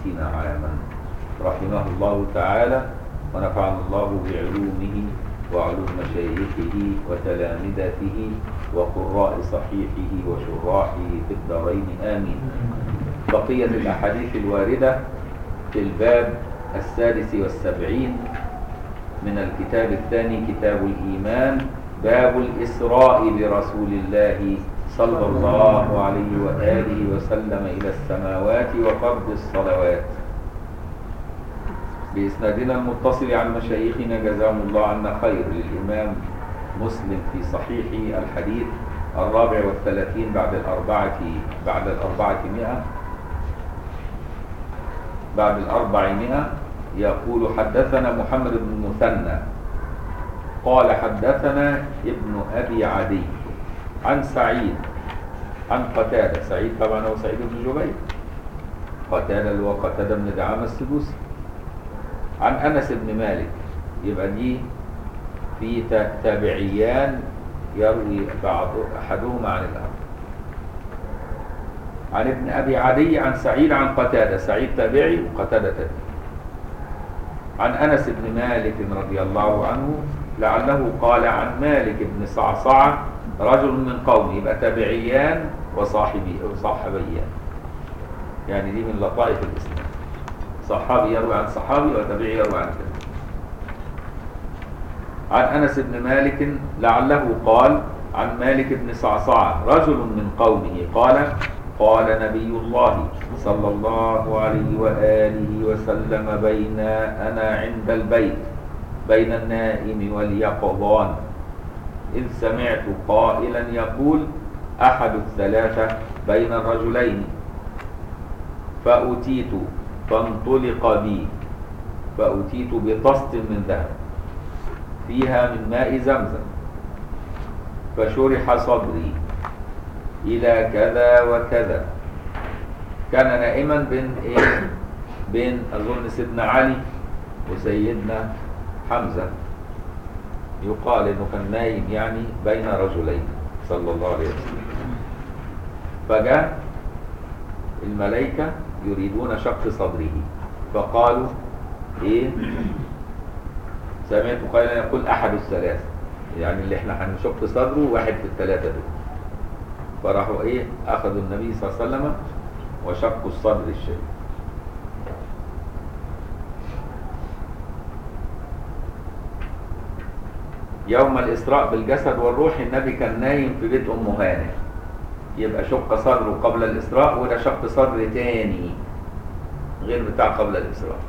وستين عاما رحمه الله تعالى ونفعنا الله بعلومه وعلوم مشايخه وتلامذته وقراء صحيحه وشراحه في الدارين آمين بقية الأحاديث الواردة في الباب السادس والسبعين من الكتاب الثاني كتاب الإيمان باب الإسراء برسول الله صلى الله عليه وآله وسلم إلى السماوات وفرض الصلوات بإسنادنا المتصل عن مشايخنا جزاهم الله عنا خير للإمام مسلم في صحيحه الحديث الرابع والثلاثين بعد الأربعة بعد الأربعة مئة بعد الأربعمائة يقول حدثنا محمد بن المثنى قال حدثنا ابن أبي عدي عن سعيد عن قتادة سعيد طبعا هو سعيد بن جبير قتادة اللي هو قتادة بن دعامة السدوسي عن أنس بن مالك يبقى دي في تابعيان يروي بعض أحدهما عن الآخر عن ابن أبي عدي عن سعيد عن قتادة سعيد تابعي وقتادة تابعي عن أنس بن مالك رضي الله عنه لعله قال عن مالك بن صعصعة رجل من قومه يبقى تابعيان وصاحبي وصاحبيان يعني دي من لطائف الإسلام صحابي يروي عن صحابي وتابعي يروي عن تابعي عن أنس بن مالك لعله قال عن مالك بن صعصعة رجل من قومه قال قال نبي الله صلى الله عليه وآله وسلم بين أنا عند البيت بين النائم واليقظان إذ سمعت قائلا يقول أحد الثلاثة بين الرجلين فأتيت فانطلق بي فأتيت بطست من ذهب فيها من ماء زمزم فشرح صدري إلى كذا وكذا كان نائما بين إيه؟ بين أظن سيدنا علي وسيدنا حمزة يقال إنه كان نايم يعني بين رجلين صلى الله عليه وسلم فجاء الملائكة يريدون شق صدره فقالوا إيه سمعت قائلا يقول أحد الثلاثة يعني اللي احنا هنشق صدره واحد في الثلاثة دول فراحوا ايه اخذوا النبي صلى الله عليه وسلم وشقوا الصدر الشريف يوم الإسراء بالجسد والروح النبي كان نايم في بيت أم هانئ يبقى شق صدره قبل الإسراء وده شق صدر تاني غير بتاع قبل الإسراء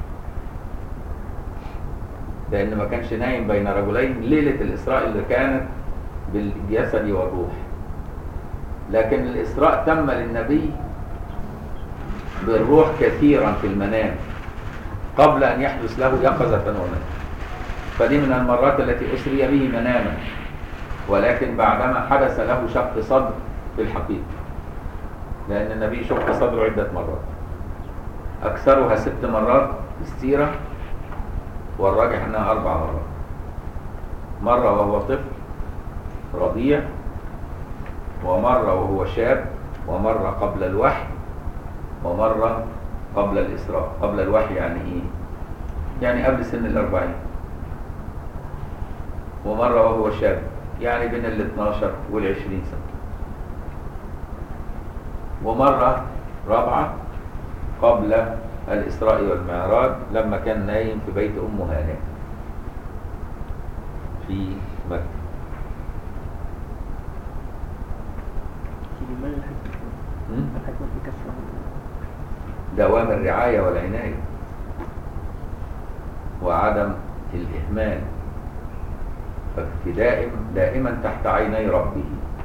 لأن ما كانش نايم بين رجلين ليلة الإسراء اللي كانت بالجسد والروح لكن الإسراء تم للنبي بالروح كثيرا في المنام قبل أن يحدث له يقظة ونوما فدي من المرات التي أسري به مناما ولكن بعدما حدث له شق صدر في الحقيقة لأن النبي شق صدره عدة مرات أكثرها ست مرات في السيرة والراجح أنها أربع مرات مرة وهو طفل رضيع ومرة وهو شاب ومرة قبل الوحي ومرة قبل الإسراء قبل الوحي يعني إيه؟ يعني قبل سن الأربعين ومرة وهو شاب يعني بين ال 12 وال 20 سنة ومرة رابعة قبل الإسراء والمعراج لما كان نايم في بيت أم هانئ في مكة الحكمة في كسره دوام الرعاية والعناية وعدم الإهمال فدائم دائما تحت عيني ربه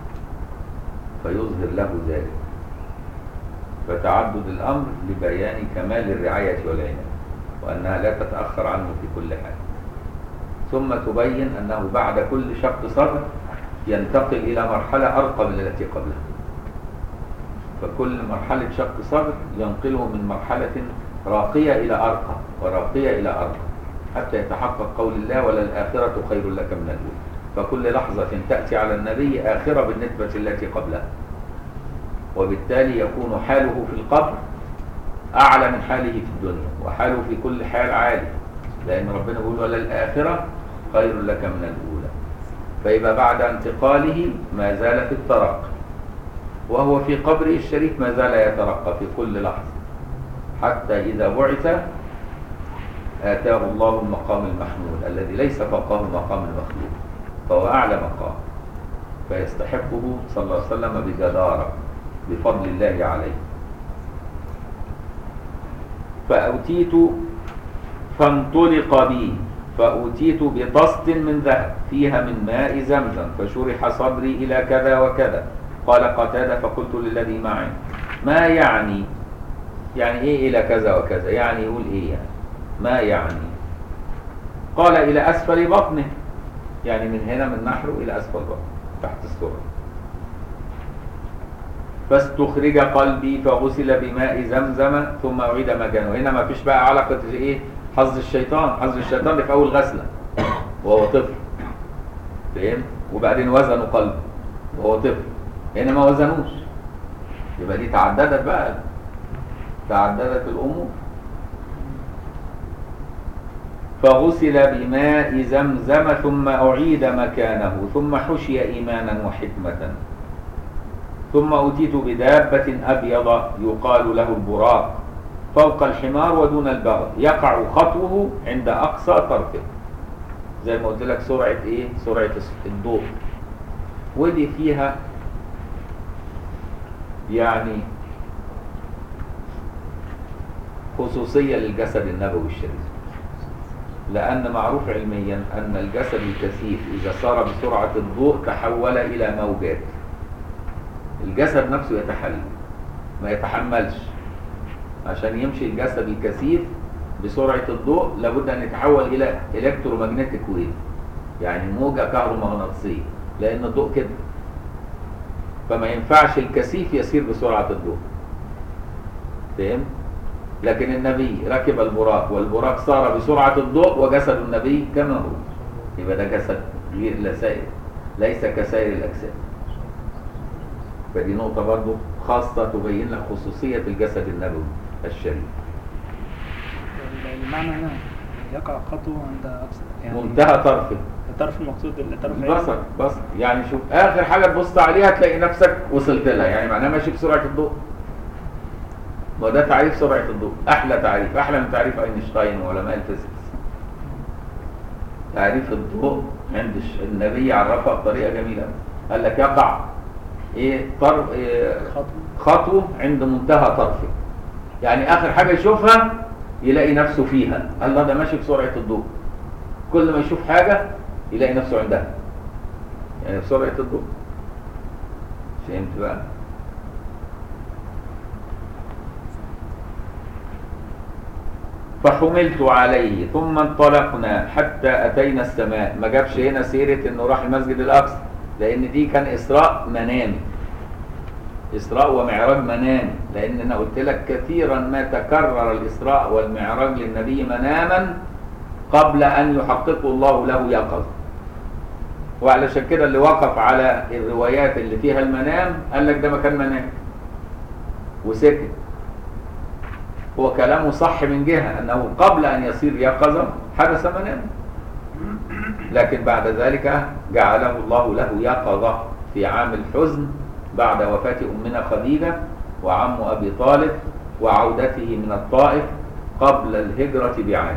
فيظهر له ذلك فتعدد الأمر لبيان كمال الرعاية والعناية وأنها لا تتأخر عنه في كل حال ثم تبين أنه بعد كل شق صدر ينتقل إلى مرحلة أرقى من التي قبلها فكل مرحلة شق صدر ينقله من مرحلة راقية إلى أرقى وراقية إلى أرقى حتى يتحقق قول الله وللآخرة خير لك من الأولى فكل لحظة تأتي على النبي آخرة بالنسبة التي قبلها وبالتالي يكون حاله في القبر أعلى من حاله في الدنيا وحاله في كل حال عالي لأن ربنا بيقول وللآخرة خير لك من الأولى فيبقى بعد انتقاله ما زال في الترقي وهو في قبره الشريف ما زال يترقى في كل لحظة حتى إذا بعث آتاه الله المقام المحمود الذي ليس فوقه مقام المخلوق فهو أعلى مقام فيستحقه صلى الله عليه وسلم بجدارة بفضل الله عليه فأوتيت فانطلق بي فأوتيت بطست من ذهب فيها من ماء زمزم فشرح صدري إلى كذا وكذا قال قتادة فقلت للذي معي ما يعني يعني إيه إلى كذا وكذا يعني يقول إيه يعني ما يعني قال إلى أسفل بطنه يعني من هنا من نحره إلى أسفل بطنه تحت السرة فاستخرج قلبي فغسل بماء زمزم ثم أعيد مكانه هنا ما فيش بقى علاقة إيه حظ الشيطان حظ الشيطان في أول غسلة وهو طفل فاهم وبعدين وزنوا قلبه وهو طفل هنا ما وزنوش يبقى دي تعددت بقى تعددت الأمور فغسل بماء زمزم ثم أعيد مكانه ثم حشي إيمانا وحكمة ثم أتيت بدابة أبيض يقال له البراق فوق الحمار ودون البغل يقع خطوه عند أقصى طرفه زي ما قلت لك سرعة إيه؟ سرعة الضوء ودي فيها يعني خصوصية للجسد النبوي الشريف لأن معروف علميا أن الجسد الكثيف إذا سار بسرعة الضوء تحول إلى موجات الجسد نفسه يتحلل ما يتحملش عشان يمشي الجسد الكثيف بسرعة الضوء لابد أن يتحول إلى إلكترومagnetic ويف يعني موجة كهرومغناطيسية لأن الضوء كده فما ينفعش الكثيف يسير بسرعة الضوء فهم؟ لكن النبي ركب البراق والبراق سار بسرعة الضوء وجسد النبي كما هو يبقى ده جسد غير لسائر ليس كسائر الأجساد فدي نقطة برضو خاصة تبين لك خصوصية الجسد النبوي الشريف المعنى هنا يقع خطوة عند أقصى يعني منتهى طرفه الطرف المقصود الطرف بصر بصر يعني شوف آخر حاجة تبص عليها تلاقي نفسك وصلت لها يعني معناها ماشي بسرعة الضوء وده تعريف سرعة الضوء أحلى تعريف أحلى من تعريف أينشتاين وعلماء الفيزيكس تعريف الضوء عند النبي عرفها بطريقة جميلة قال لك يقع ايه طرف إيه خطوة خطوه عند منتهى طرفه يعني اخر حاجه يشوفها يلاقي نفسه فيها الله ده ماشي بسرعه الضوء كل ما يشوف حاجه يلاقي نفسه عندها يعني بسرعه الضوء فهمت بقى فحملت عليه ثم انطلقنا حتى اتينا السماء ما جابش هنا سيره انه راح المسجد الاقصى لان دي كان اسراء منامي اسراء ومعراج منامي لان انا قلت لك كثيرا ما تكرر الاسراء والمعراج للنبي مناما قبل ان يحققه الله له يقظه وعلشان كده اللي وقف على الروايات اللي فيها المنام قال لك ده ما كان منام وسكت هو كلامه صح من جهه انه قبل ان يصير يقظه حدث منام لكن بعد ذلك جعله الله له يقظة في عام الحزن بعد وفاة أمنا خديجة وعم أبي طالب وعودته من الطائف قبل الهجرة بعام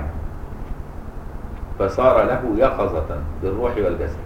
فصار له يقظة بالروح والجسد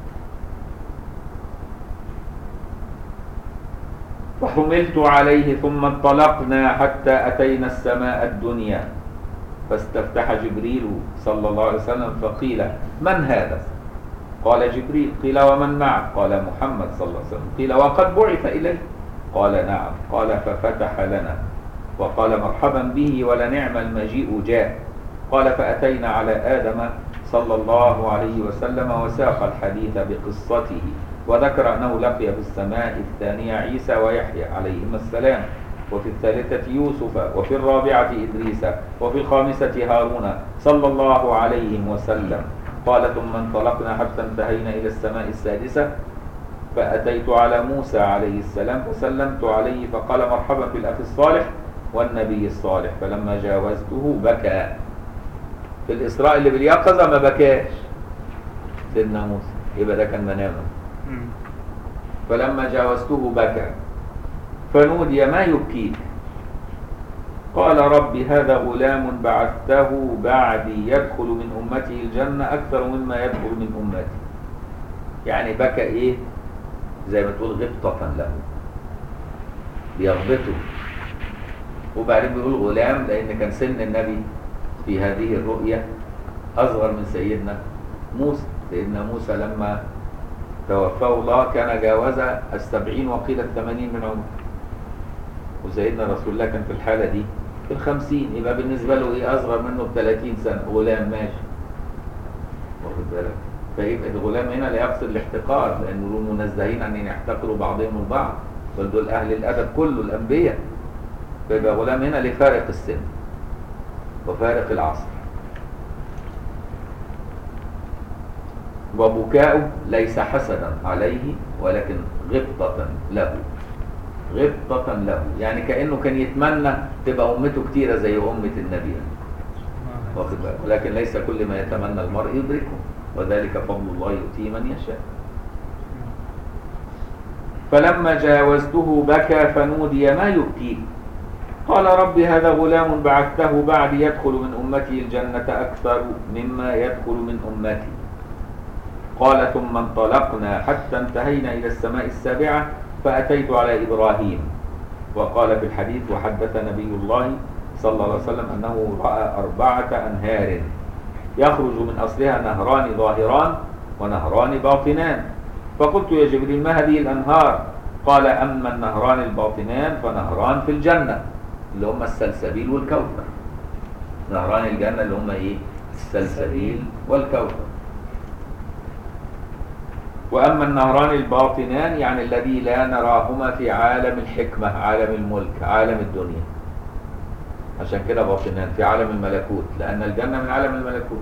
فحملت عليه ثم انطلقنا حتى أتينا السماء الدنيا فاستفتح جبريل صلى الله عليه وسلم فقيل من هذا قال جبريل قيل ومن معك قال محمد صلى الله عليه وسلم قيل وقد بعث إليه قال نعم قال ففتح لنا وقال مرحبا به ولنعم المجيء جاء قال فأتينا على آدم صلى الله عليه وسلم وساق الحديث بقصته وذكر أنه لقي في السماء الثانية عيسى ويحيى عليهما السلام وفي الثالثة يوسف وفي الرابعة إدريس وفي الخامسة هارون صلى الله عليه وسلم قال ثم انطلقنا حتى انتهينا إلى السماء السادسة فأتيت على موسى عليه السلام فسلمت عليه فقال مرحبا بالأخ الصالح والنبي الصالح فلما جاوزته بكى في الإسراء اللي باليقظة ما بكاش سيدنا موسى يبقى ده كان مناما مم. فلما جاوزته بكى فنودي ما يبكيك قال رب هذا غلام بعثته بعدي يدخل من أمته الجنة أكثر مما يدخل من أمتي يعني بكى إيه زي ما تقول غبطة له بيغبطه وبعدين بيقول غلام لأن كان سن النبي في هذه الرؤية أصغر من سيدنا موسى سيدنا موسى لما توفاه الله كان جاوز السبعين وقيل الثمانين من عمره وسيدنا رسول الله كان في الحالة دي في الخمسين يبقى بالنسبة له ايه أصغر منه بثلاثين سنة غلام ماشي واخد بالك فيبقى الغلام هنا لا يقصد الاحتقار لأنه دول منزهين عن أن يحتقروا بعضهم البعض بل دول أهل الأدب كله الأنبياء فيبقى غلام هنا لفارق السن وفارق العصر وبكاؤه ليس حسدا عليه ولكن غبطة له غبطة له يعني كأنه كان يتمنى تبقى أمته كتيرة زي أمة النبي واخد بالك ولكن ليس كل ما يتمنى المرء يدركه وذلك فضل الله يؤتيه من يشاء فلما جاوزته بكى فنودي ما يبكيك قال رب هذا غلام بعثته بعد يدخل من أمتي الجنة أكثر مما يدخل من أمتي قال ثم انطلقنا حتى انتهينا إلى السماء السابعة فأتيت على إبراهيم وقال في الحديث وحدث نبي الله صلى الله عليه وسلم أنه رأى أربعة أنهار يخرج من أصلها نهران ظاهران ونهران باطنان فقلت يا جبريل ما هذه الأنهار قال أما النهران الباطنان فنهران في الجنة اللي هم السلسبيل والكوثر نهران الجنة اللي هم إيه السلسبيل والكوثر وأما النهران الباطنان يعني الذي لا نراهما في عالم الحكمة عالم الملك عالم الدنيا عشان كده باطنان في عالم الملكوت لأن الجنة من عالم الملكوت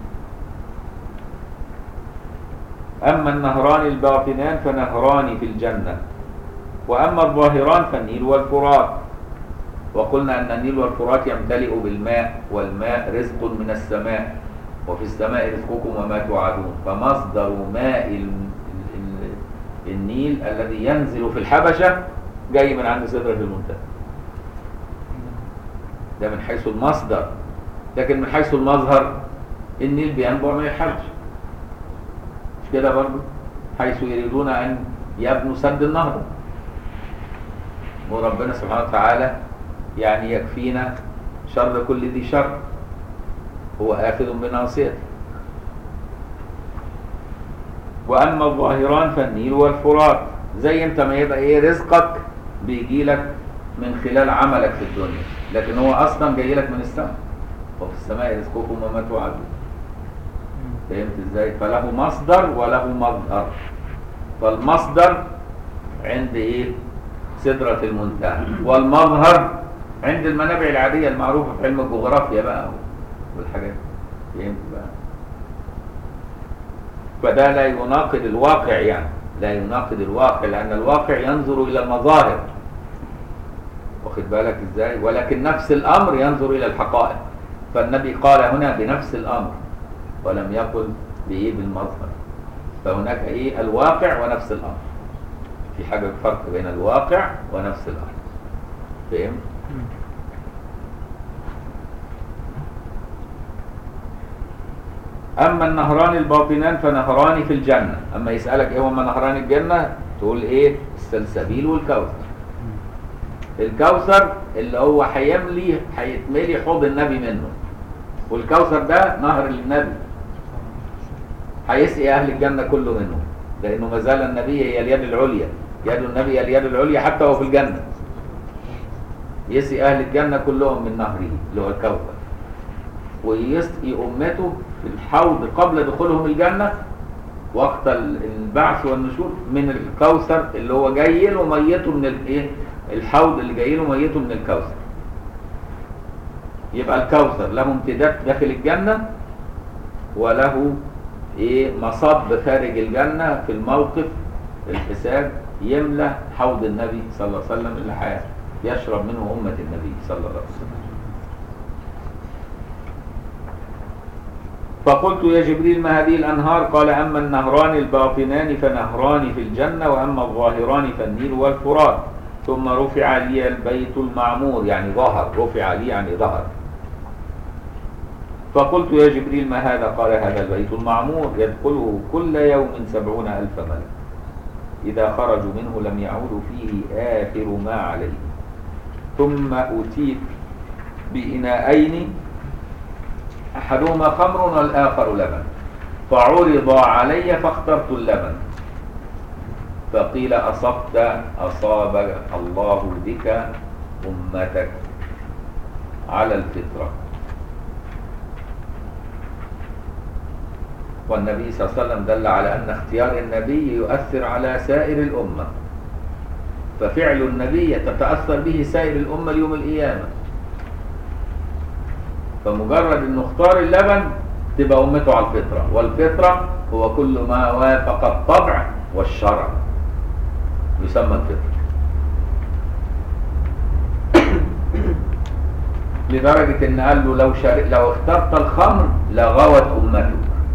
أما النهران الباطنان فنهران في الجنة وأما الظاهران فالنيل والفرات وقلنا أن النيل والفرات يمتلئ بالماء والماء رزق من السماء وفي السماء رزقكم وما توعدون فمصدر ماء ال- ال- النيل الذي ينزل في الحبشة جاي من عند سدرة المنتهى ده من حيث المصدر لكن من حيث المظهر النيل بينبع من الحبشة مش كده برضه حيث يريدون أن يبنوا سد النهضة وربنا سبحانه وتعالى يعني يكفينا شر كل ذي شر هو آخذ بناصيته وأما الظاهران فالنيل والفرات زي انت ما يبقى ايه رزقك بيجي لك من خلال عملك في الدنيا لكن هو اصلا جاي لك من السماء وفي السماء رزقكم وما توعدون فهمت ازاي فله مصدر وله مظهر فالمصدر عند ايه سدرة المنتهى والمظهر عند المنابع العادية المعروفة في علم الجغرافيا بقى والحاجات دي. فهمت بقى فده لا يناقض الواقع يعني لا يناقض الواقع لأن الواقع ينظر إلى المظاهر واخد بالك ازاي ولكن نفس الأمر ينظر إلى الحقائق فالنبي قال هنا بنفس الأمر ولم يقل بإيه بالمظهر فهناك إيه الواقع ونفس الأمر في حاجة فرق بين الواقع ونفس الأمر فهمت؟ أما النهران الباطنان فنهران في الجنة أما يسألك إيه هما نهران الجنة تقول إيه السلسبيل والكوثر الكوثر اللي هو هيملي هيتملي حوض النبي منه والكوثر ده نهر للنبي هيسقي أهل الجنة كله منه لأنه ما زال النبي هي اليد العليا يد النبي هي اليد العليا حتى وهو في الجنة يسقي أهل الجنة كلهم من نهره اللي هو الكوثر ويسقي أمته في الحوض قبل دخولهم الجنة وقت البعث والنشور من الكوثر اللي هو جاي له ميته من الايه الحوض اللي جاي له ميته من الكوثر يبقى الكوثر له امتداد داخل الجنة وله ايه مصب خارج الجنة في الموقف الحساب يملى حوض النبي صلى الله عليه وسلم اللي يشرب منه أمة النبي صلى الله عليه وسلم فقلت يا جبريل ما هذه الأنهار قال أما النهران الباطنان فنهران في الجنة وأما الظاهران فالنيل والفرات ثم رفع لي البيت المعمور يعني ظهر رفع لي يعني ظهر فقلت يا جبريل ما هذا قال هذا البيت المعمور يدخله كل يوم سبعون ألف ملك إذا خرجوا منه لم يعودوا فيه آخر ما عليه ثم أتيت بإناءين أحدهما خمر والآخر لبن فعرض علي فاخترت اللبن فقيل أصبت أصاب الله بك أمتك على الفطرة والنبي صلى الله عليه وسلم دل على أن اختيار النبي يؤثر على سائر الأمة ففعل النبي تتأثر به سائر الأمة يوم القيامة فمجرد انه اختار اللبن تبقى امته على الفطره والفطره هو كل ما وافق الطبع والشرع يسمى الفطره لدرجة ان قال له لو شارك لو اخترت الخمر لغوت امتك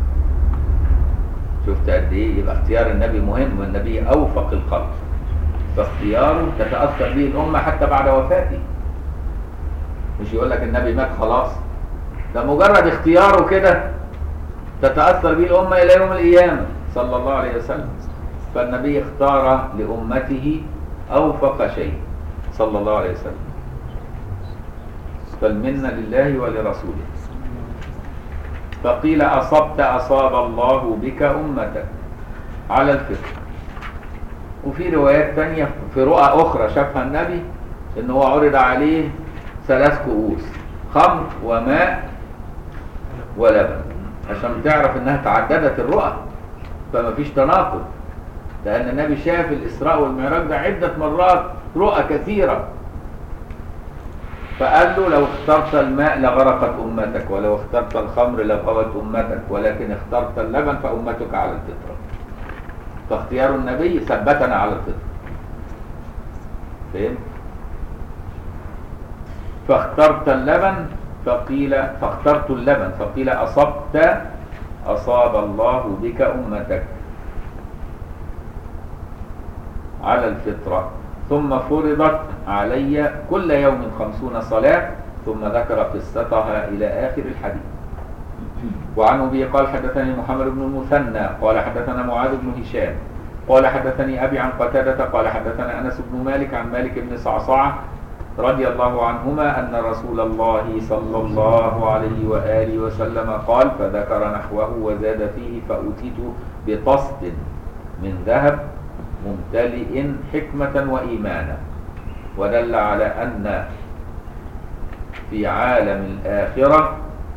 شفت قد ايه يبقى اختيار النبي مهم والنبي اوفق الخلق فاختياره تتاثر به الامه حتى بعد وفاته مش يقول لك النبي مات خلاص ده مجرد اختياره كده تتأثر به الأمة إلى يوم القيامة صلى الله عليه وسلم فالنبي اختار لأمته أوفق شيء صلى الله عليه وسلم فالمنة لله ولرسوله فقيل أصبت أصاب الله بك أمتك على الفطر وفي روايات تانية في رؤى أخرى شافها النبي إن هو عرض عليه ثلاث كؤوس خمر وماء ولبن عشان تعرف انها تعددت الرؤى فما فيش تناقض لان النبي شاف الاسراء والمعراج ده عده مرات رؤى كثيره فقال له لو اخترت الماء لغرقت امتك ولو اخترت الخمر لغوت امتك ولكن اخترت اللبن فامتك على الفطره فاختيار النبي ثبتنا على الفطره فهمت فاخترت اللبن فقيل فاخترت اللبن فقيل أصبت أصاب الله بك أمتك على الفطرة ثم فرضت علي كل يوم خمسون صلاة ثم ذكر قصتها إلى آخر الحديث وعن أبي قال حدثني محمد بن المثنى قال حدثنا معاذ بن هشام قال حدثني أبي عن قتادة قال حدثنا أنس بن مالك عن مالك بن صعصعة رضي الله عنهما أن رسول الله صلى الله عليه وآله وسلم قال فذكر نحوه وزاد فيه فأتيت بطست من ذهب ممتلئ حكمة وإيمانا ودل على أن في عالم الآخرة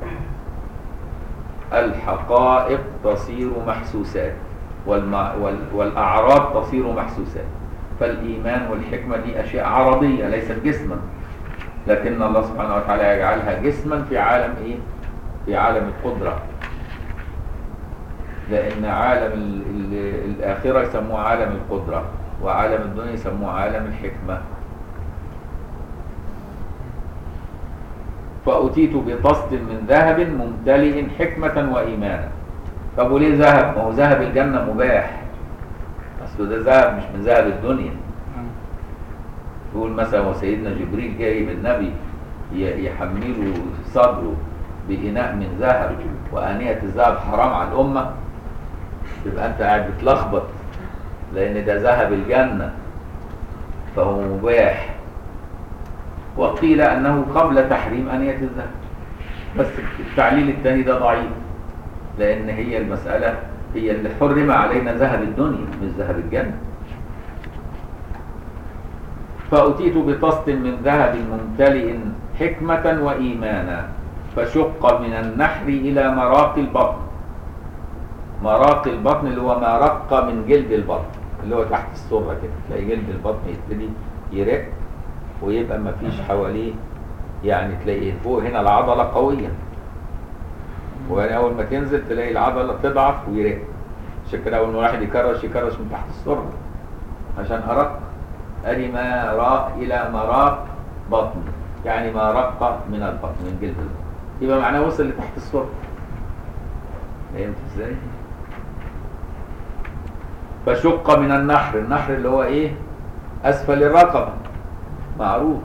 الحقائق تصير محسوسات والمع وال والأعراض تصير محسوسات فالإيمان والحكمة دي أشياء عرضية ليست جسما لكن الله سبحانه وتعالى يجعلها جسما في عالم إيه؟ في عالم القدرة لأن عالم ال ال الآخرة يسموه عالم القدرة وعالم الدنيا يسموه عالم الحكمة فأتيت بطست من ذهب ممتلئ حكمة وإيمانا طب وليه ذهب؟ ما هو ذهب الجنة مباح أصل ده ذهب مش من ذهب الدنيا يقول مثلا وسيدنا جبريل جايب النبي يحمله صدره بإناء من ذهب وآنية الذهب حرام على الأمة يبقى أنت قاعد بتلخبط لأن ده ذهب الجنة فهو مباح وقيل أنه قبل تحريم آنية الذهب بس التعليل الثاني ده ضعيف لأن هي المسألة هي اللي حرم علينا ذهب الدنيا مش ذهب الجنة فأتيت بطست من ذهب ممتلئ حكمة وإيمانا فشق من النحر إلى مراق البطن مراق البطن اللي هو ما رق من جلد البطن اللي هو تحت السرة كده تلاقي جلد البطن يبتدي يرق ويبقى ما فيش حواليه يعني تلاقي فوق هنا العضلة قوية وأول ما تنزل تلاقي العضلة تضعف ويرق عشان كده أول ما واحد يكرش يكرش من تحت السرة عشان أرق أدي ما راق إلى مراق بطني يعني ما رق من البطن من جلد البطن يبقى معناه وصل لتحت السرة فهمت ازاي؟ فشق من النحر النحر اللي هو ايه اسفل الرقبة معروف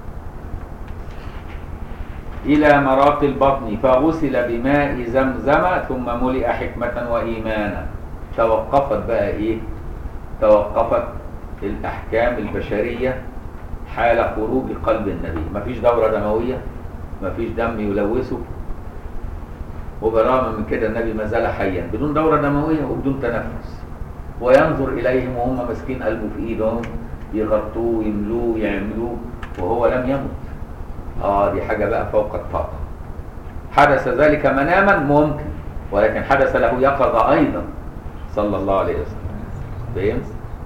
إلى مراق البطن فغسل بماء زمزم ثم ملئ حكمة وإيمانا توقفت بقى إيه توقفت الأحكام البشرية حال خروج قلب النبي مفيش دورة دموية مفيش دم يلوثه وبالرغم من كده النبي ما زال حيا بدون دورة دموية وبدون تنفس وينظر إليهم وهم ماسكين قلبه في إيدهم يغطوه يملوه يعملوه وهو لم يمت اه دي حاجة بقى فوق الطاقة حدث ذلك مناما ممكن ولكن حدث له يقظة أيضا صلى الله عليه وسلم فهمت؟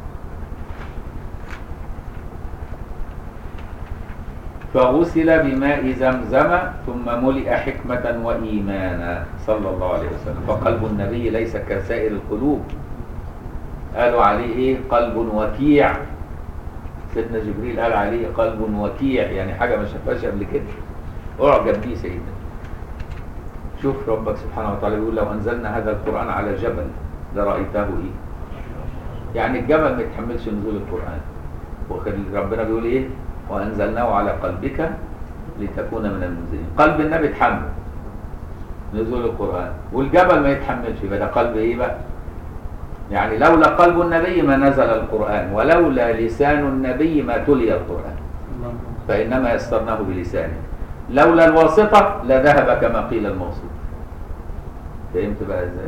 فغسل بماء زمزم ثم ملئ حكمة وإيمانا صلى الله عليه وسلم فقلب النبي ليس كسائر القلوب قالوا عليه ايه قلب وكيع سيدنا جبريل قال عليه قلب وكيع يعني حاجة ما شافهاش قبل كده اعجب بيه سيدنا شوف ربك سبحانه وتعالى بيقول لو انزلنا هذا القرآن على جبل لرأيته ايه يعني الجبل ما يتحملش نزول القرآن وخل- ربنا بيقول ايه وانزلناه على قلبك لتكون من المنزلين قلب النبي اتحمل نزول القرآن والجبل ما يتحملش يبقى ده قلب ايه بقى يعني لولا قلب النبي ما نزل القرآن ولولا لسان النبي ما تلي القرآن الله فإنما يسرناه بلسانه لولا الواسطة لذهب كما قيل الموصول فهمت بقى ازاي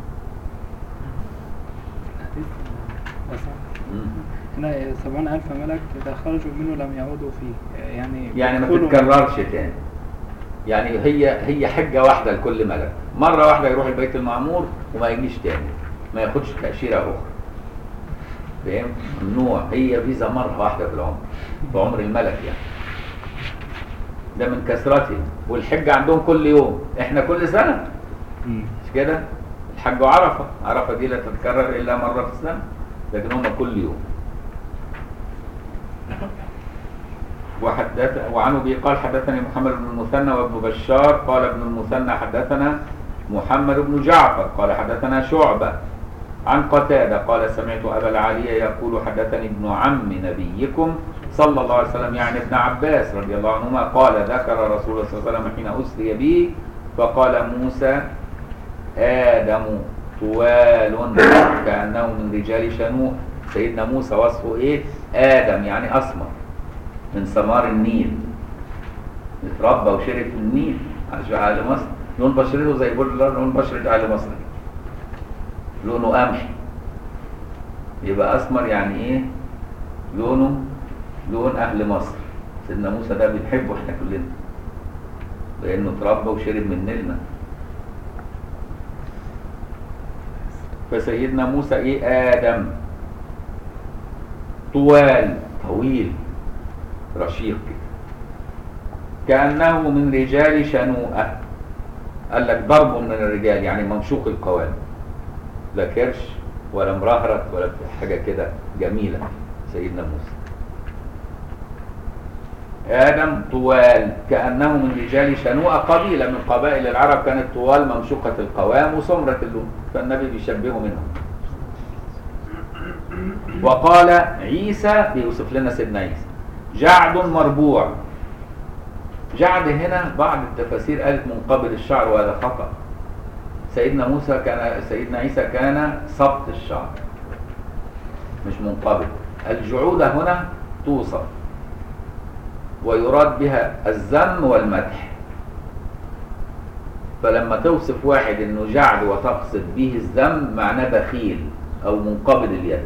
حديث وسع. مم. هنا سبعون ألف ملك إذا خرجوا منه لم يعودوا فيه يعني يعني ما بيدخلوا- تتكررش تاني يعني هي هي حجة واحدة لكل ملك مرة واحدة يروح البيت المعمور وما يجيش تاني ما ياخدش تأشيرة أخرى فاهم؟ ممنوع هي فيزا مرة واحدة في العمر في عمر الملك يعني ده من كثرته والحجة عندهم كل يوم احنا كل سنة مم. مش كده الحج عرفة عرفة دي لا تتكرر إلا مرة في السنة لكن هم كل يوم وحدث وعنه به قال حدثني محمد بن المثنى وابن بشار قال ابن المثنى حدثنا محمد بن جعفر قال حدثنا شعبة عن قتادة قال سمعت أبا العالية يقول حدثني ابن عم نبيكم صلى الله عليه وسلم يعني ابن عباس رضي الله عنهما قال ذكر رسول الله صلى الله عليه وسلم حين أسري به فقال موسى آدم طوال كأنه من رجال شنوء سيدنا موسى وصفه إيه آدم يعني أسمر من ثمار النيل اتربى وشرب في النيل عشان أهل مصر لون بشرته زي بول لون بشرة أهل مصر لونه قمحي يبقى أسمر يعني إيه لونه لون أهل مصر سيدنا موسى ده بنحبه إحنا كلنا لأنه اتربى وشرب من نيلنا فسيدنا موسى ايه ادم طوال طويل رشيق كده كانه من رجال شنوءه قال لك ضرب من الرجال يعني ممشوق القوام لا كرش ولا مرهرت ولا حاجه كده جميله سيدنا موسى آدم طوال كأنه من رجال شنوءة قبيلة من قبائل العرب كانت طوال ممشوقة القوام وسمرة اللون فالنبي بيشبهه منهم وقال عيسى بيوصف لنا سيدنا عيسى جعد مربوع جعد هنا بعض التفاسير قالت منقبل الشعر وهذا خطأ سيدنا موسى كان سيدنا عيسى كان سبط الشعر مش منقبل الجعودة هنا توصف ويراد بها الذم والمدح فلما توصف واحد انه جعد وتقصد به الذم معناه بخيل او منقبض اليد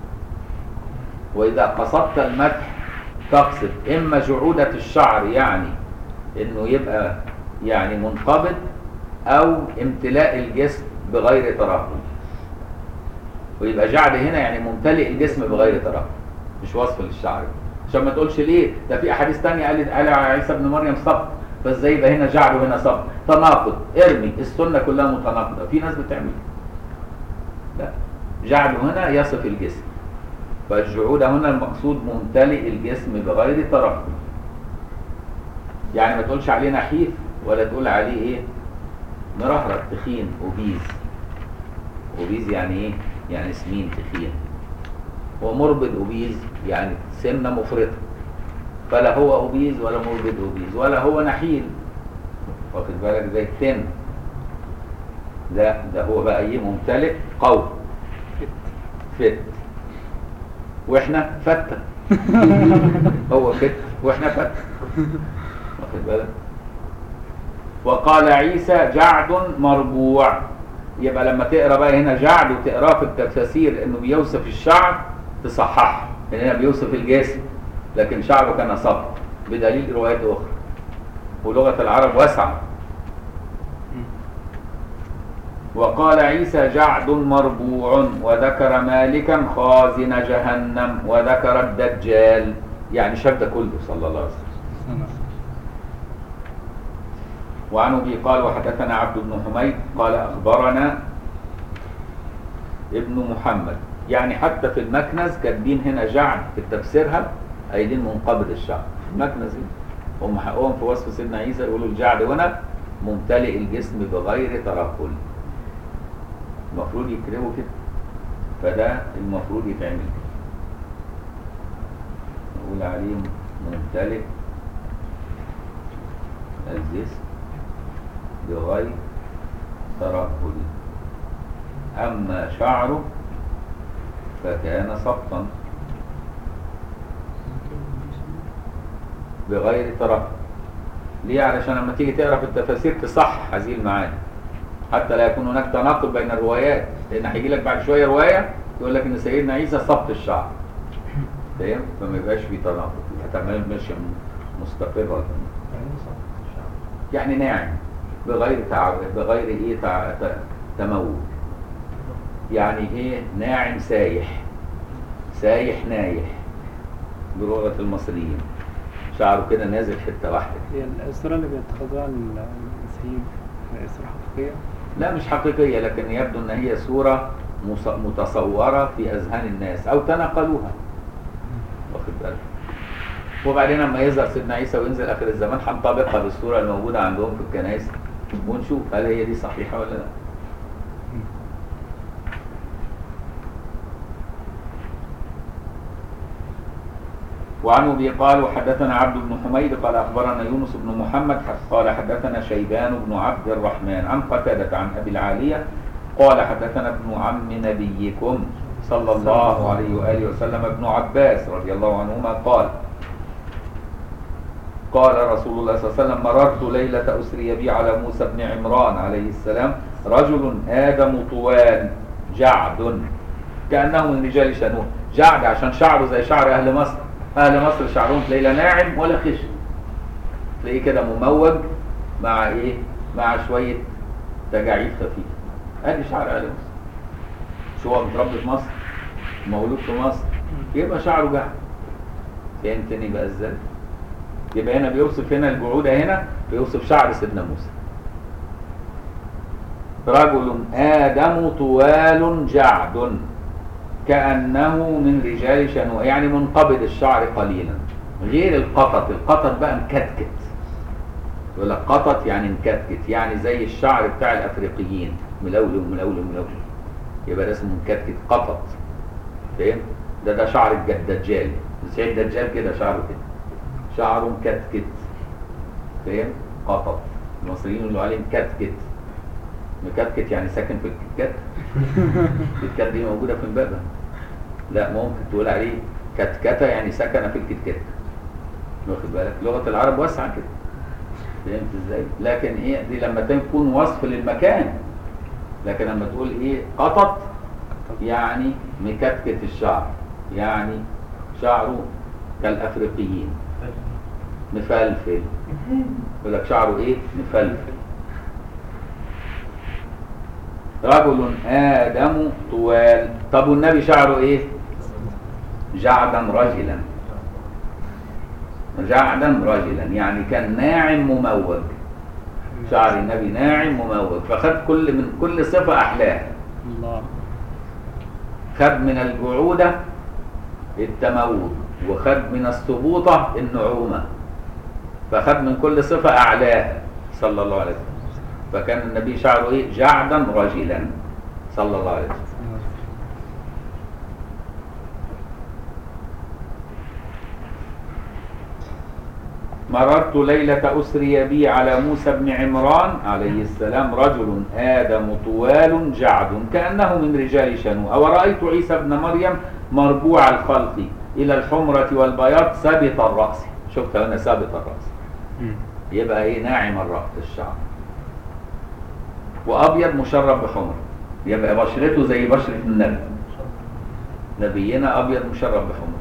واذا قصدت المدح تقصد اما جعودة الشعر يعني انه يبقى يعني منقبض او امتلاء الجسم بغير ترهل ويبقى جعد هنا يعني ممتلئ الجسم بغير ترهل مش وصف للشعر عشان ما تقولش ليه ده في احاديث تانية قالت قال عيسى ابن مريم صبت فازاي يبقى هنا جعل وهنا صبت تناقض ارمي السنه كلها متناقضه في ناس بتعمل لا جعل هنا يصف الجسم فالجعود هنا المقصود ممتلئ الجسم بغير ترهل يعني ما تقولش عليه نحيف ولا تقول عليه ايه مرهرب تخين اوبيز اوبيز يعني ايه يعني سمين تخين ومربد اوبيز يعني سمنه مفرطه فلا هو اوبيز ولا مربد اوبيز ولا هو نحيل واخد بالك زي التن ده ده هو بقى ايه ممتلئ قوي فت واحنا فتة هو فت واحنا فتة واخد بالك وقال عيسى جعد مربوع يبقى لما تقرا بقى هنا جعد وتقراه في التفاسير انه بيوصف الشعر تصحح لان هنا بيوصف الجسم لكن شعره كان صبر بدليل روايات اخرى ولغه العرب واسعه وقال عيسى جعد مربوع وذكر مالكا خازن جهنم وذكر الدجال يعني شاب ده كله صلى الله عليه وسلم وعن ابي قال وحدثنا عبد بن حميد قال اخبرنا ابن محمد يعني حتى في المكنز كاتبين هنا جعد في تفسيرها قايلين منقبض الشعر المكنز هم حقهم في وصف سيدنا عيسى يقولوا الجعد هنا ممتلئ الجسم بغير ترهل المفروض يكتبوا كده فده المفروض يتعمل كده نقول عليه ممتلئ الجسم بغير ترهل أما شعره فكان سقطا بغير ترهل ليه علشان لما تيجي تقرا في التفاسير تصح هذه المعاني حتى لا يكون هناك تناقض بين الروايات لان هيجي لك بعد شويه روايه يقول لك ان سيدنا عيسى سقط الشعر فاهم فما يبقاش في تناقض هتعمل ماشيه مستقره يعني ناعم بغير تعب بغير ايه تع... ت... تموت يعني ايه ناعم سايح سايح نايح بلغه المصريين شعره كده نازل حته واحده هي الصورة اللي بيتخذوها المسيحيين صورة حقيقية لا مش حقيقية لكن يبدو ان هي صورة مص- متصورة في اذهان الناس او تناقلوها واخد بالك وبعدين لما يظهر سيدنا عيسى وينزل اخر الزمان هنطبقها بالصورة الموجودة عندهم في الكنائس ونشوف هل هي دي صحيحة ولا لا وعن ابي قال وحدثنا عبد بن حميد قال اخبرنا يونس بن محمد قال حدثنا شيبان بن عبد الرحمن عن قتادة عن ابي العالية قال حدثنا ابن عم نبيكم صلى الله عليه واله وسلم ابن عباس رضي الله عنهما قال قال رسول الله صلى الله عليه وسلم مررت ليلة أسري بي على موسى بن عمران عليه السلام رجل آدم طوال جعد كأنه من رجال شنوه جعد عشان شعره زي شعر أهل مصر أهل مصر شعرهم تلاقيه لا ناعم ولا خشن تلاقيه كده مموج مع إيه مع شوية تجاعيد خفيفة أدي شعر أهل مصر شو هو متربي في مصر مولود في مصر يبقى شعره جعد فهمتني بقى ازاي يبقى هنا بيوصف هنا الجعودة هنا بيوصف شعر سيدنا موسى رجل آدم طوال جعد كأنه من رجال شنوء يعني منقبض الشعر قليلا غير القطط القطط بقى مكتكت يقول لك قطط يعني مكتكت يعني زي الشعر بتاع الأفريقيين ملولو ملولو ملولو يبقى ده اسمه مكتكت قطط فاهم ده ده شعر الج- الدجال زي الدجال كده شعره كده شعره مكتكت فاهم قطط المصريين يقولوا عليه مكتكت مكتكت يعني ساكن في الكتكات الكتكات دي موجوده في امبابه لا ممكن تقول عليه كتكته يعني سكن في الكتكات واخد بالك لغه العرب واسعه كده فهمت ازاي لكن ايه دي لما تكون وصف للمكان لكن لما تقول ايه قطط يعني مكتكت الشعر يعني شعره كالافريقيين مفلفل يقول لك شعره ايه مفلفل رجل ادم طوال طب والنبي شعره ايه جعدا رجلا جعدا رجلا يعني كان ناعم مموج شعر النبي ناعم مموج فخد كل من كل صفه احلاه الله خد من الجعودة التموج وخد من السبوطة النعومة فخد من كل صفة أعلاها صلى الله عليه وسلم فكان النبي شعره إيه جعدا رجلا صلى الله عليه وسلم مررت ليلة أسري بي على موسى بن عمران عليه السلام رجل آدم طوال جعد كأنه من رجال شنوء ورأيت عيسى بن مريم مربوع الخلق إلى الحمرة والبياض ثابت الرأس شفت أنا ثابت الرأس مم. يبقى ايه ناعم الرأس الشعر وابيض مشرب بحمر يبقى بشرته زي بشرة النبي نبينا ابيض مشرب بحمر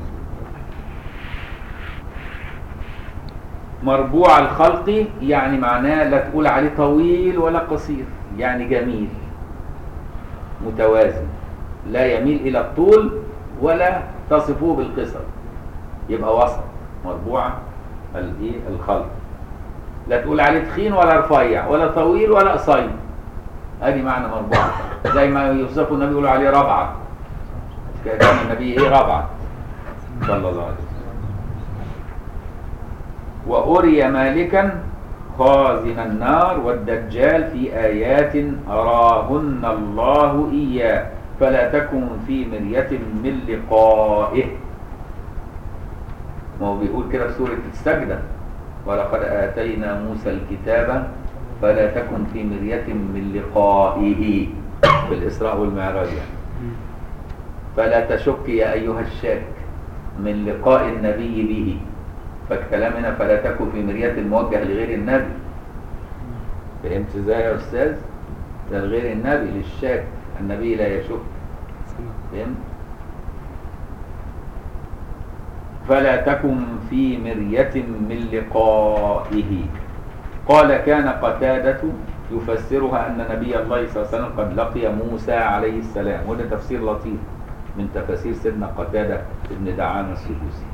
مربوع الخلق يعني معناه لا تقول عليه طويل ولا قصير يعني جميل متوازن لا يميل الى الطول ولا تصفه بالقصر يبقى وسط مربوع الايه الخلق لا تقول عليه تخين ولا رفيع ولا طويل ولا قصير ادي معنى مربوع زي ما يوصفه النبي يقولوا عليه ربعه كان النبي ايه ربعه صلى الله عليه وسلم وأري مالكا خازن النار والدجال في آيات أراهن الله إياه فلا تكن في مرية من لقائه ما هو بيقول كده في سورة السجدة ولقد آتينا موسى الكتاب فلا تكن في مرية من لقائه في الإسراء والمعراج يعني. مم. فلا تشك يا أيها الشاك من لقاء النبي به فالكلام هنا فلا تكن في مرية موجه لغير النبي فهمت ازاي يا أستاذ؟ ده لغير النبي للشاك النبي لا يشك سلام. فهمت؟ فلا تكن في مرية من لقائه قال كان قتادة يفسرها أن نبي الله صلى الله عليه وسلم قد لقي موسى عليه السلام وده تفسير لطيف من تفاسير سيدنا قتادة بن دعامة السدوسي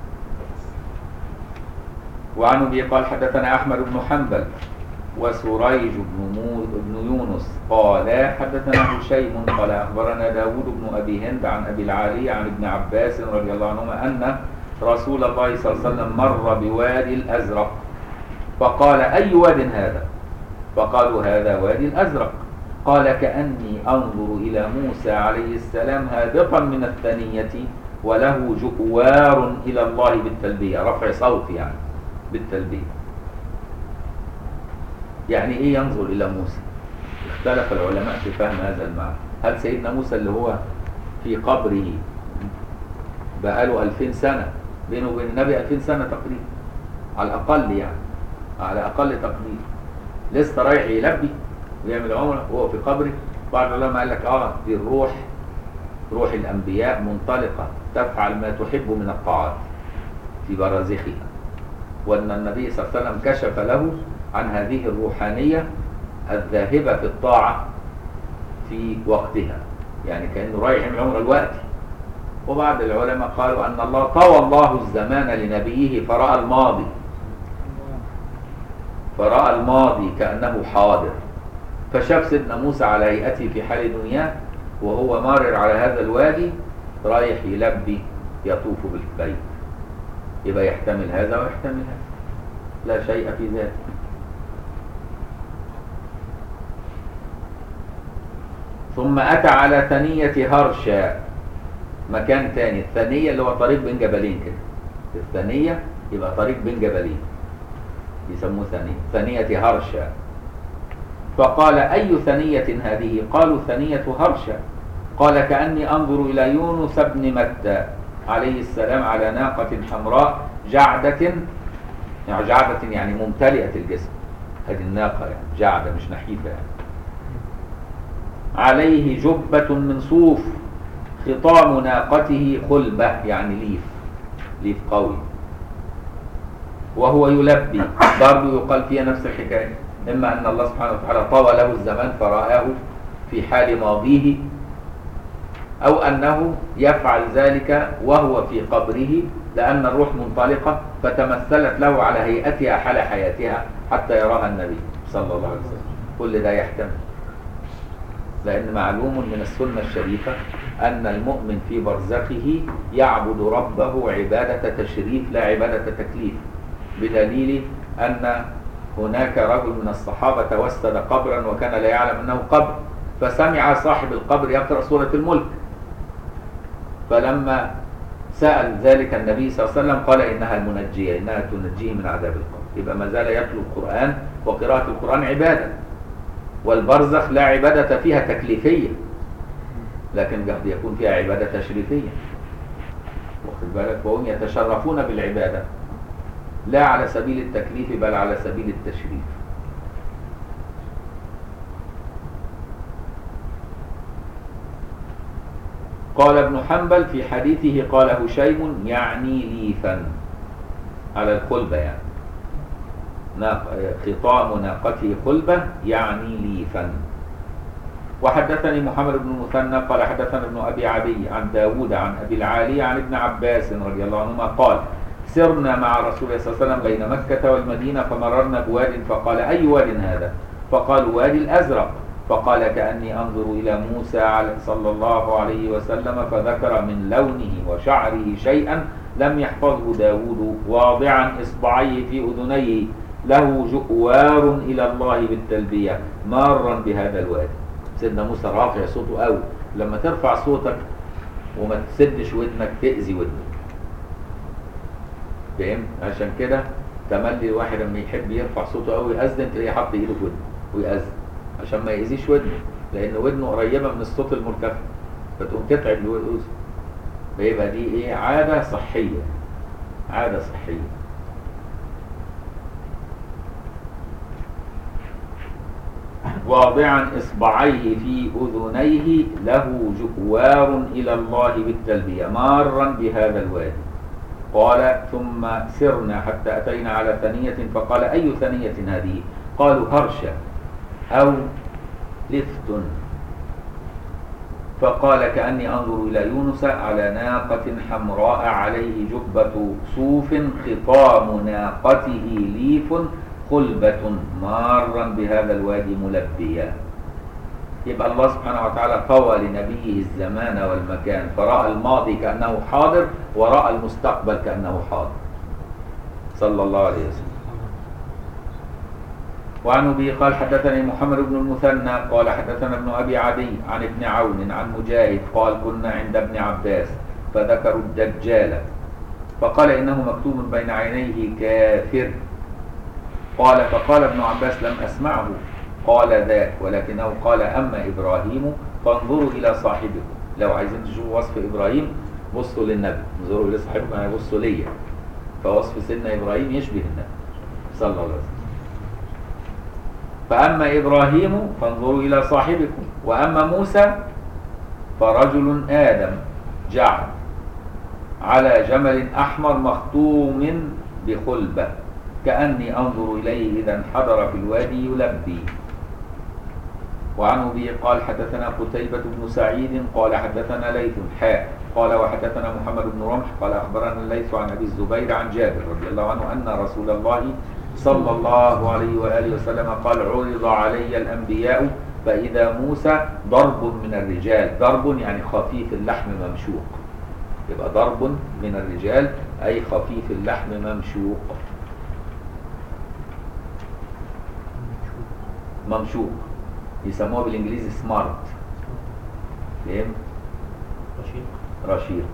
وعن أبي قال حدثنا أحمد بن حنبل وسريج بن, مو بن يونس قال حدثنا هشيم قال أخبرنا داود بن أبي هند عن أبي العالي عن ابن عباس رضي الله عنهما أن رسول الله صلى الله عليه وسلم مر بوادي الأزرق فقال أي واد هذا فقالوا هذا وادي الأزرق قال كأني أنظر إلى موسى عليه السلام هابطا من الثنية وله جؤوار إلى الله بالتلبية رفع صوت يعني بالتلبية يعني إيه ينظر إلى موسى اختلف العلماء في فهم هذا المعنى هل سيدنا موسى اللي هو في قبره بقاله ألفين سنة بينه وبين النبي ألفين سنة تقريبا على الأقل يعني على أقل تقدير لسه رايح يلبي ويعمل عمرة وهو في قبره بعض العلماء قال لك اه دي الروح روح الأنبياء منطلقة تفعل ما تحب من الطاعات في برازخها وأن النبي صلى الله عليه وسلم كشف له عن هذه الروحانية الذاهبة في الطاعة في وقتها يعني كأنه رايح يعمل عمرة الوقت وبعض العلماء قالوا أن الله طوى الله الزمان لنبيه فرأى الماضي فرأى الماضي كأنه حاضر فشاف سيدنا موسى على هيئته في حال دنياه وهو مارر على هذا الوادي رايح يلبي يطوف بالبيت يبقى يحتمل هذا ويحتمل هذا لا شيء في ذلك ثم أتى على ثنية هرشا مكان تاني الثانية اللي هو طريق بين جبلين كده الثانية يبقى طريق بين جبلين يسموه ثانية ثانية هرشا فقال أي ثانية هذه قالوا ثانية هرشا قال كأني أنظر إلى يونس بن متى عليه السلام على ناقة حمراء جعدة يعني جعدة يعني ممتلئة الجسم هذه الناقة يعني جعدة مش نحيفة يعني عليه جبة من صوف خطام ناقته خلبة يعني ليف ليف قوي وهو يلبي برضه يقال فيها نفس الحكاية إما أن الله سبحانه وتعالى طوى له الزمان فرآه في حال ماضيه أو أنه يفعل ذلك وهو في قبره لأن الروح منطلقة فتمثلت له على هيئتها حال حياتها حتى يراها النبي صلى الله عليه وسلم كل ده يحتمل لأن معلوم من السنة الشريفة أن المؤمن في برزخه يعبد ربه عبادة تشريف لا عبادة تكليف بدليل أن هناك رجل من الصحابة توسد قبرا وكان لا يعلم أنه قبر فسمع صاحب القبر يقرأ سورة الملك فلما سأل ذلك النبي صلى الله عليه وسلم قال إنها المنجية إنها تنجيه من عذاب القبر يبقى ما زال يتلو القرآن وقراءة القرآن عبادة والبرزخ لا عبادة فيها تكليفية لكن قد يكون فيها عبادة تشريفية واخد بالك وهم يتشرفون بالعبادة لا على سبيل التكليف بل على سبيل التشريف قال ابن حنبل في حديثه قال هشيم يعني ليفا على الخلبة يعني ناق... خطام ناقته خلبة يعني ليفا وحدثني محمد بن المثنى قال حدثنا ابن أبي عدي عن داود عن أبي العالي عن ابن عباس رضي الله عنهما قال سرنا مع رسول الله صلى الله عليه وسلم بين مكة والمدينة فمررنا بواد فقال أي واد هذا فقالوا وادي الأزرق فقال كأني أنظر إلى موسى صلى الله عليه وسلم فذكر من لونه وشعره شيئا لم يحفظه داود واضعا إصبعيه في أذنيه له جؤوار إلى الله بالتلبية مارا بهذا الوادي سيدنا موسى رافع صوته قوي لما ترفع صوتك وما تسدش ودنك تأذي ودنك فهمت عشان كده تملي الواحد لما يحب يرفع صوته قوي يأذن تلاقيه حاط ايده في ودنه ويأذن عشان ما يأذيش ودنه لأن ودنه قريبة من الصوت المرتفع فتقوم تتعب الأذن فيبقى دي ايه عادة صحية عادة صحية واضعا اصبعيه في اذنيه له جوار الى الله بالتلبيه مارا بهذا الوادي قال ثم سرنا حتى اتينا على ثنيه فقال اي ثنيه هذه قالوا هرشه او لفت فقال كاني انظر الى يونس على ناقه حمراء عليه جبه صوف خطام ناقته ليف خلبة مارا بهذا الوادي ملبيا يبقى الله سبحانه وتعالى طوى لنبيه الزمان والمكان فرأى الماضي كأنه حاضر ورأى المستقبل كأنه حاضر صلى الله عليه وسلم وعن أبي قال حدثني محمد بن المثنى قال حدثنا ابن أبي عدي عن ابن عون عن مجاهد قال كنا عند ابن عباس فذكروا الدجال فقال إنه مكتوب بين عينيه كافر قال فقال ابن عباس لم أسمعه قال ذاك ولكنه قال أما إبراهيم فانظروا إلى صاحبكم لو عايزين تشوفوا وصف إبراهيم بصوا للنبي انظروا لصاحبكم يعني بصوا ليا فوصف سيدنا إبراهيم يشبه النبي صلى الله عليه وسلم فأما إبراهيم فانظروا إلى صاحبكم وأما موسى فرجل آدم جعل على جمل أحمر مختوم بخلبة كأني أنظر إليه إذا انحدر في الوادي يلبي وعن أبي قال حدثنا قتيبة بن سعيد قال حدثنا ليث حاء قال وحدثنا محمد بن رمح قال أخبرنا الليث عن أبي الزبير عن جابر رضي الله عنه أن رسول الله صلى الله عليه وآله وسلم قال عرض علي الأنبياء فإذا موسى ضرب من الرجال ضرب يعني خفيف اللحم ممشوق يبقى ضرب من الرجال أي خفيف اللحم ممشوق ممشوق يسموها بالانجليزي سمارت فهمت رشيق رشيق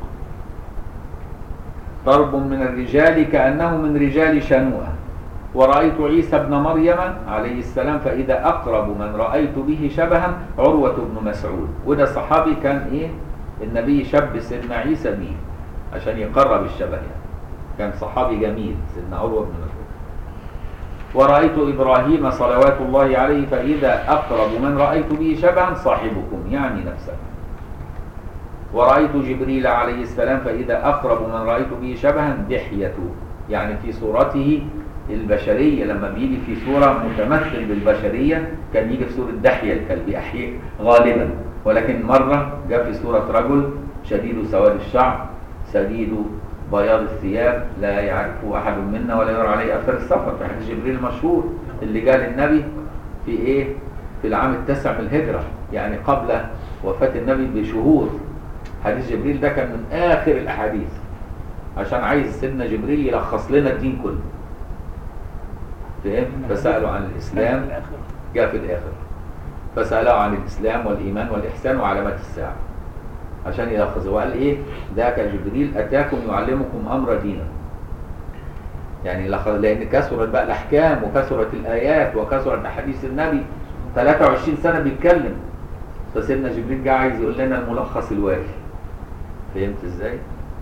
ضرب من الرجال كأنه من رجال شنوءة ورأيت عيسى ابن مريم عليه السلام فإذا أقرب من رأيت به شبها عروة بن مسعود وده صحابي كان إيه النبي شب سيدنا عيسى بيه عشان يقرب الشبه يعني كان صحابي جميل سيدنا عروة بن مسعود ورأيت إبراهيم صلوات الله عليه فإذا أقرب من رأيت به شبها صاحبكم يعني نفسه ورأيت جبريل عليه السلام فإذا أقرب من رأيت به شبها دحية يعني في صورته البشرية لما بيجي في صورة متمثل بالبشرية كان يجي في صورة دحية الكلب أحياء غالبا ولكن مرة جاء في صورة رجل شديد سواد الشعر شديد بياض الثياب لا يعرفه أحد منا ولا يرى عليه أثر السفر في حديث جبريل المشهور اللي جاء للنبي في إيه؟ في العام التاسع من الهجرة يعني قبل وفاة النبي بشهور حديث جبريل ده كان من آخر الأحاديث عشان عايز سيدنا جبريل يلخص لنا الدين كله فهمت فسألوا عن الإسلام الآخر جاء في الآخر فسأله عن الإسلام والإيمان والإحسان وعلامات الساعة عشان يلخص وقال إيه ذاك جبريل أتاكم يعلمكم أمر دينكم يعني لخ- لأن كثرت بقى الأحكام وكثرت الآيات وكثرت أحاديث النبي 23 سنة بيتكلم فسيدنا جبريل جه عايز يقول لنا الملخص الوافي فهمت إزاي؟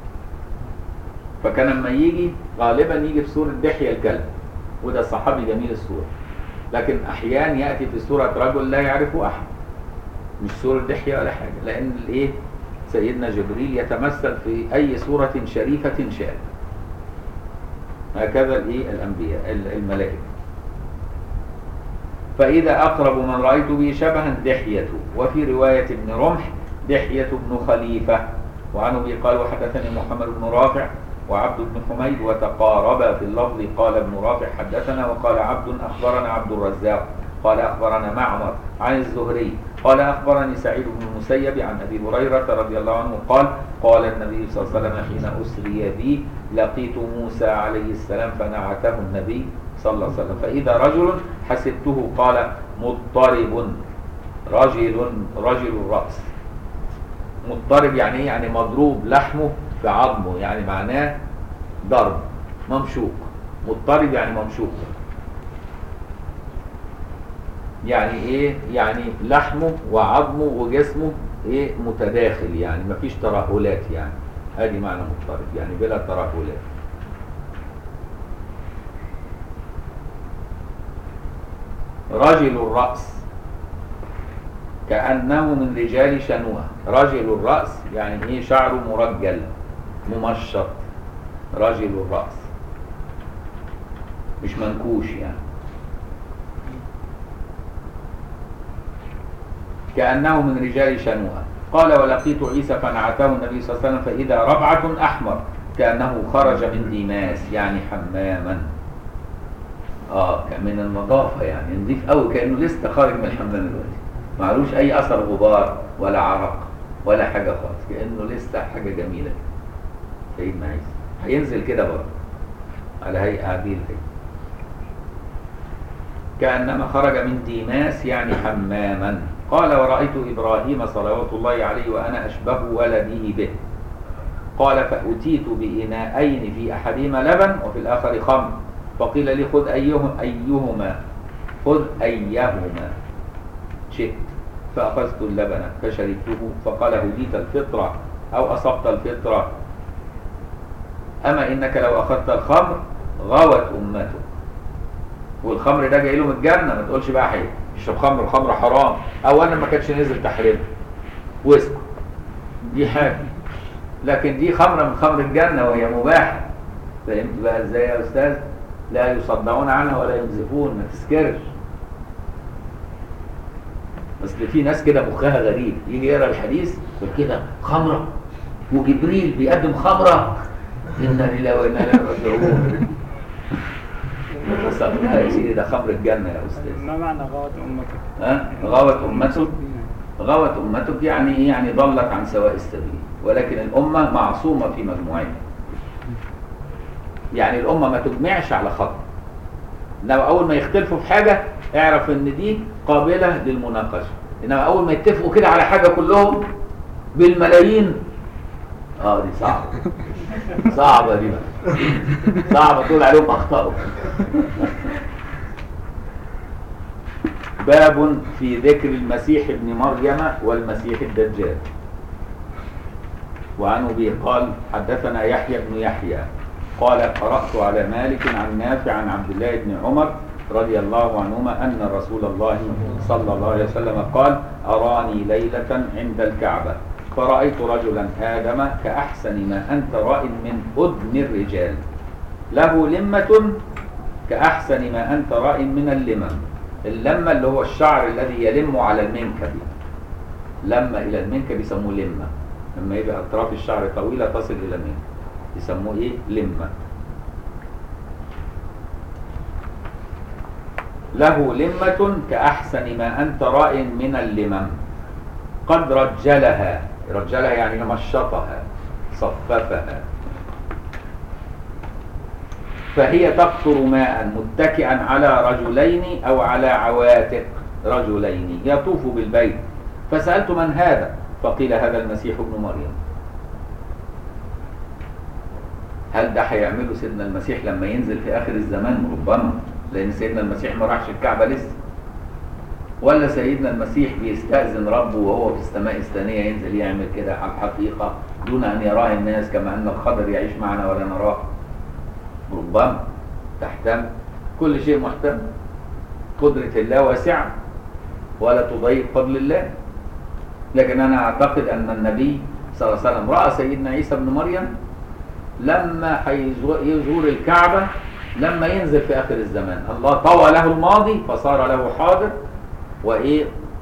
فكان لما يجي غالبا يجي في سورة دحية الكلب وده صحابي جميل السورة لكن احيانا ياتي في سوره رجل لا يعرفه احد مش سوره دحيه ولا حاجه لان الايه سيدنا جبريل يتمثل في اي سوره شريفه شاء هكذا الايه الانبياء ال- الملائكه فاذا اقرب من رايت به شبها دحيه وفي روايه ابن رمح دحيه بن خليفه وعن ابي قال وحدثني محمد بن رافع وعبد بن حميد وتقاربا في اللفظ قال ابن رافع حدثنا وقال عبد اخبرنا عبد الرزاق قال اخبرنا معمر عن الزهري قال اخبرني سعيد بن المسيب عن ابي هريره رضي الله عنه قال قال النبي صلى الله عليه وسلم حين اسري بي لقيت موسى عليه السلام فنعته النبي صلى الله عليه وسلم فاذا رجل حسبته قال مضطرب رجل رجل الراس مضطرب يعني ايه يعني مضروب لحمه في عظمه يعني معناه ضرب ممشوق مضطرب يعني ممشوق يعني ايه يعني لحمه وعظمه وجسمه ايه متداخل يعني مفيش ترهلات يعني ادي معنى مضطرب يعني بلا ترهلات رجل الرأس كأنه من رجال شنوءة رجل الرأس يعني ايه شعره مرجل ممشط رجل الرأس مش منكوش يعني كأنه من رجال شنوءة قال ولقيت عيسى فنعته النبي صلى الله عليه وسلم فإذا ربعة أحمر كأنه خرج من ديماس يعني حماما اه كان من النظافة يعني نضيف قوي كأنه لسه خارج من الحمام دلوقتي معلوش أي أثر غبار ولا عرق ولا حاجة خالص كأنه لسه حاجة جميلة كده سيدنا عيسى هينزل كده برضه على هيئة هذه الهيئة كأنما خرج من ديماس يعني حماما قال ورأيت إبراهيم صلوات الله عليه وأنا أشبه ولده به قال فأتيت بإناءين في أحدهما لبن وفي الآخر خمر فقيل لي خذ أيهم أيهما خذ أيهما شئت فأخذت اللبن فشربته فقال هديت الفطرة أو أصبت الفطرة أما إنك لو أخذت الخمر غوت أمتك والخمر ده جاي له من الجنة ما تقولش بقى حي يشرب خمر الخمر حرام أولا ما كانش نزل تحريم واسكت دي حاجة لكن دي خمرة من خمر الجنة وهي مباحة فهمت بقى ازاي يا أستاذ لا يصدعون عنها ولا ينزفون ما تسكرش اصل في ناس كده مخها غريب يجي يقرا الحديث يقول كده خمره وجبريل بيقدم خمره انا لله وانا اليه راجعون بس لا يا سيدي ده خمر الجنه يا استاذ ما معنى غوت أمتك؟ ها غوت امتك غوت امتك يعني ايه يعني ضلت عن سواء السبيل ولكن الامه معصومه في مجموعها يعني الامه ما تجمعش على خط انما اول ما يختلفوا في حاجه اعرف ان دي قابله للمناقشه انما اول ما يتفقوا كده على حاجه كلهم بالملايين اه دي صعبه صعبه دي بقى صعبه تقول عليهم اخطاوا باب في ذكر المسيح ابن مريم والمسيح الدجال وعن ابي قال حدثنا يحيى بن يحيى قال قرات على مالك عن نافع عن عبد الله بن عمر رضي الله عنهما ان رسول الله صلى الله عليه وسلم قال اراني ليله عند الكعبه فرايت رجلا ادم كاحسن ما انت راء من اذن الرجال له لمه كاحسن ما انت راء من اللمم اللمه اللي هو الشعر الذي يلم على المنكب لما الى المنكب يسموه لمه لما يبقى اطراف الشعر طويله تصل الى المنكب يسموه ايه لمه له لمة كأحسن ما أنت راء من اللمم قد رجلها رجلها يعني مشطها صففها فهي تقطر ماء متكئا على رجلين أو على عواتق رجلين يطوف بالبيت فسألت من هذا فقيل هذا المسيح ابن مريم هل ده هيعمله سيدنا المسيح لما ينزل في آخر الزمان ربما لأن سيدنا المسيح ما راحش الكعبة لسه ولا سيدنا المسيح بيستأذن ربه وهو في السماء الثانية ينزل يعمل كده على الحقيقة دون أن يراه الناس كما أن الخضر يعيش معنا ولا نراه ربما تحتمل كل شيء محتمل قدرة الله واسعة ولا تضيق فضل الله لكن أنا أعتقد أن النبي صلى الله عليه وسلم رأى سيدنا عيسى بن مريم لما يزور الكعبة لما ينزل في آخر الزمان الله طوى له الماضي فصار له حاضر وإيه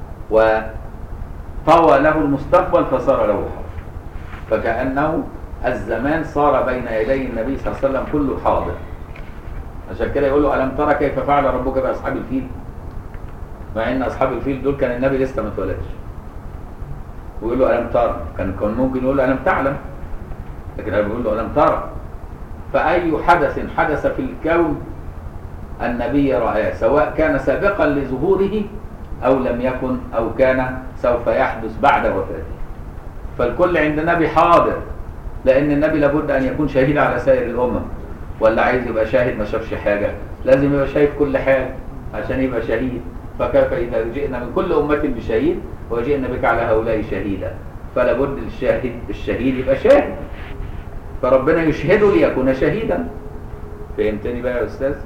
وطوى له المستقبل فصار له حاضر فكأنه الزمان صار بين يدي النبي صلى الله عليه وسلم كله حاضر عشان كده يقول له ألم ترى كيف فعل ربك بأصحاب الفيل مع ان اصحاب الفيل دول كان النبي لسه ما اتولدش ويقول له الم ترى كان كان ممكن يقول له الم تعلم لكن هو بيقول له الم ترى فاي حدث حدث في الكون النبي رآه سواء كان سابقا لظهوره او لم يكن او كان سوف يحدث بعد وفاته فالكل عند النبي حاضر لان النبي لابد ان يكون شهيد على سائر الامم ولا عايز يبقى شاهد ما شافش حاجه لازم يبقى شايف كل حاجه عشان يبقى شهيد فكيف إذا جئنا من كل أمة بشهيد وجئنا بك على هؤلاء شهيدا فلا بد الشاهد الشهيد يبقى شاهد فربنا يشهده ليكون شهيدا فهمتني بقى يا أستاذ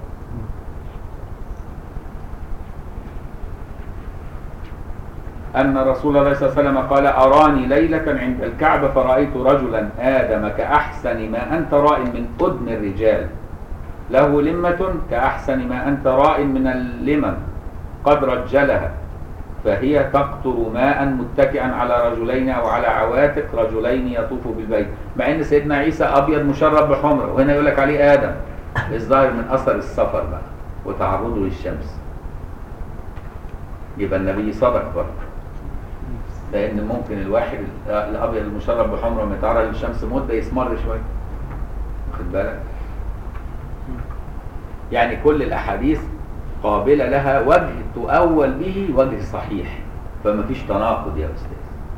أن رسول الله صلى الله عليه وسلم قال أراني ليلة عند الكعبة فرأيت رجلا آدم كأحسن ما أنت راء من أدم الرجال له لمة كأحسن ما أنت راء من اللمم قد رجلها فهي تقطر ماء متكئا على رجلين او على عواتق رجلين يطوف بالبيت مع ان سيدنا عيسى ابيض مشرب بحمره وهنا يقول لك عليه ادم الظاهر من اثر السفر بقى وتعرضه للشمس يبقى النبي صدق برضه لان ممكن الواحد الابيض المشرب بحمره لما يتعرض للشمس مده يسمر شويه واخد بالك يعني كل الاحاديث قابلة لها وجه تؤول به وجه صحيح فما فيش تناقض يا أستاذ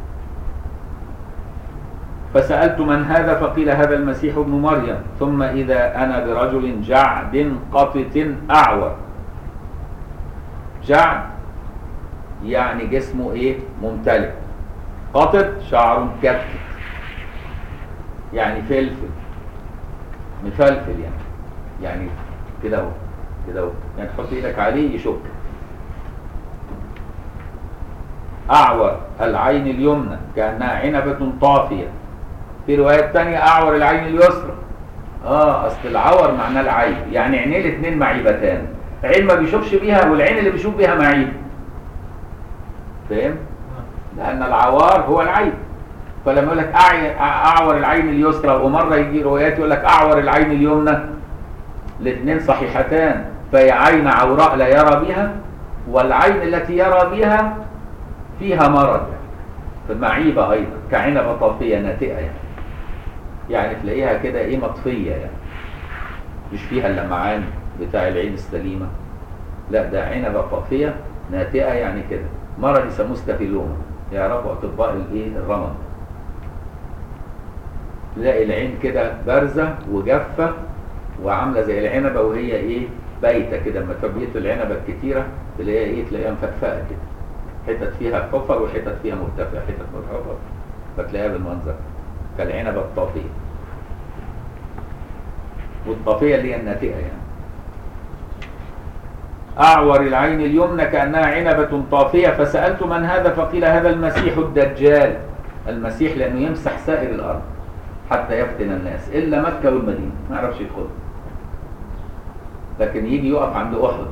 فسألت من هذا فقيل هذا المسيح ابن مريم ثم إذا أنا برجل جعد قطط أعور جعد يعني جسمه إيه ممتلئ قطط شعره مكتكت يعني فلفل مفلفل يعني يعني كده اهو كده اهو يعني تحط ايدك عليه يشك اعور العين اليمنى كانها عنبه طافيه في روايات تانية اعور العين اليسرى اه اصل العور معناه العيب يعني عينيه الاثنين معيبتان عين ما بيشوفش بيها والعين اللي بيشوف بيها معيب فاهم لان العوار هو العيب فلما يقول لك اعور العين اليسرى ومره يجي روايات يقول لك اعور العين اليمنى الاثنين صحيحتان فهي عين عوراء لا يرى بها والعين التي يرى بها فيها مرض فمعيبة أيضا كعنبة طافية ناتئة يعني يعني تلاقيها كده إيه مطفية يعني مش فيها اللمعان بتاع العين السليمة لا ده عنبة طافية ناتئة يعني كده مرض يسموه ستافيلوما يعرفوا أطباء الإيه الرمد تلاقي العين كده بارزة وجافة وعاملة زي العنبة وهي إيه بايته كده لما تبيت العنبه الكتيره تلاقيها ايه تلاقيها مفرفقه كده حتت فيها حفر وحتت فيها مرتفع حتت منحفر فتلاقيها بالمنظر كالعنبه الطافيه والطافيه اللي هي الناتئه يعني اعور العين اليمنى كانها عنبه طافيه فسالت من هذا فقيل هذا المسيح الدجال المسيح لانه يمسح سائر الارض حتى يفتن الناس الا مكه والمدينه ما يعرفش يدخل لكن يجي يقف عند احد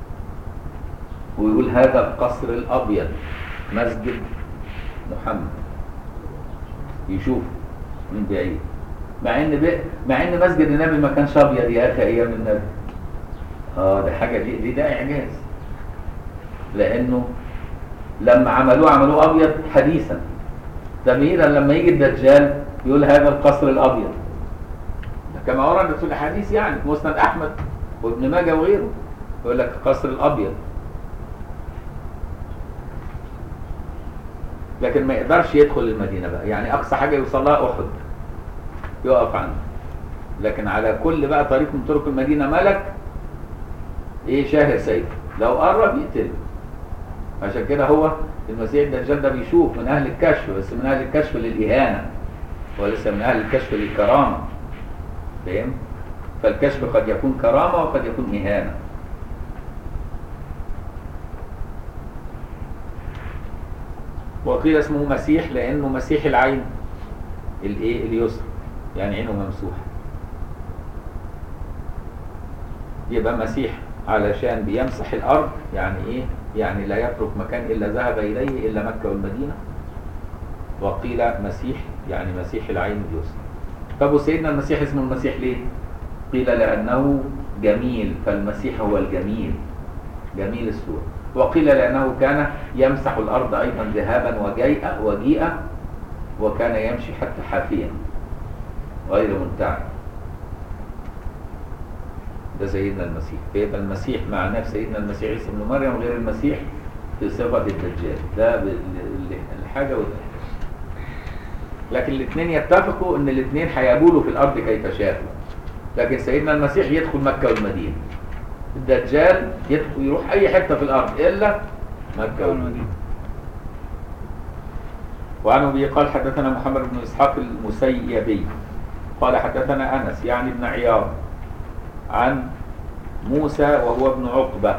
ويقول هذا القصر الابيض مسجد محمد يشوف من بعيد مع ان ب... مع ان مسجد النبي ما كانش ابيض يا اخي ايام النبي اه ده حاجه دي, دي ده اعجاز لانه لما عملوه عملوه ابيض حديثا تمهيدا لما يجي الدجال يقول هذا القصر الابيض كما ورد في الاحاديث يعني في مسند احمد وابن ماجه وغيره يقول لك قصر الابيض لكن ما يقدرش يدخل المدينه بقى يعني اقصى حاجه يوصل لها احد يقف عنه لكن على كل بقى طريق من طرق المدينه ملك ايه شاهر سيف لو قرب يقتله عشان كده هو المسيح الدجال ده بيشوف من اهل الكشف بس من اهل الكشف للاهانه وليس من اهل الكشف للكرامه فاهم فالكشف قد يكون كرامه وقد يكون اهانه وقيل اسمه مسيح لانه مسيح العين الايه اليسرى يعني عينه ممسوحه يبقى مسيح علشان بيمسح الارض يعني ايه يعني لا يترك مكان الا ذهب اليه الا مكه والمدينه وقيل مسيح يعني مسيح العين اليسرى طب وسيدنا المسيح اسمه المسيح ليه قيل لانه جميل فالمسيح هو الجميل جميل الصوره وقيل لانه كان يمسح الارض ايضا ذهابا وجيئا وجيئا وكان يمشي حتى حافيا غير منتعب ده سيدنا المسيح فيبقى المسيح مع نفس سيدنا المسيح عيسى ابن مريم غير المسيح في صفة الدجال ده ب- ال- الحاجة والحاجة لكن الاثنين يتفقوا ان الاثنين هيبولوا في الارض كيف شاءوا لكن سيدنا المسيح يدخل مكة والمدينة الدجال يدخل يروح اي حتة في الارض الا مكة والمدينة وعن ابي قال حدثنا محمد بن اسحاق المسيبي قال حدثنا انس يعني ابن عياض عن موسى وهو ابن عقبة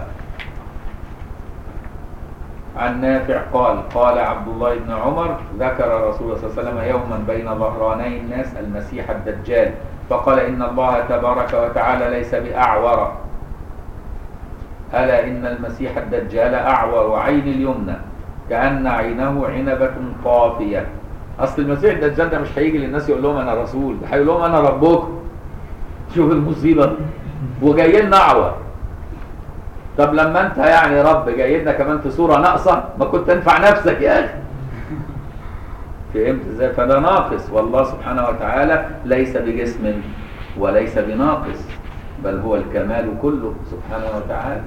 عن نافع قال قال عبد الله بن عمر ذكر رسول الله صلى الله عليه وسلم يوما بين ظهراني الناس المسيح الدجال فقال إن الله تبارك وتعالى ليس بأعور ألا إن المسيح الدجال أعور عين اليمنى كأن عينه عنبة طافية أصل المسيح الدجال ده مش هيجي للناس يقول لهم أنا رسول ده هيقول لهم أنا ربكم شوف المصيبة وجاي لنا أعور طب لما أنت يعني رب جاي لنا كمان في صورة ناقصة ما كنت تنفع نفسك يا أخي فهمت ازاي فده ناقص والله سبحانه وتعالى ليس بجسم وليس بناقص بل هو الكمال كله سبحانه وتعالى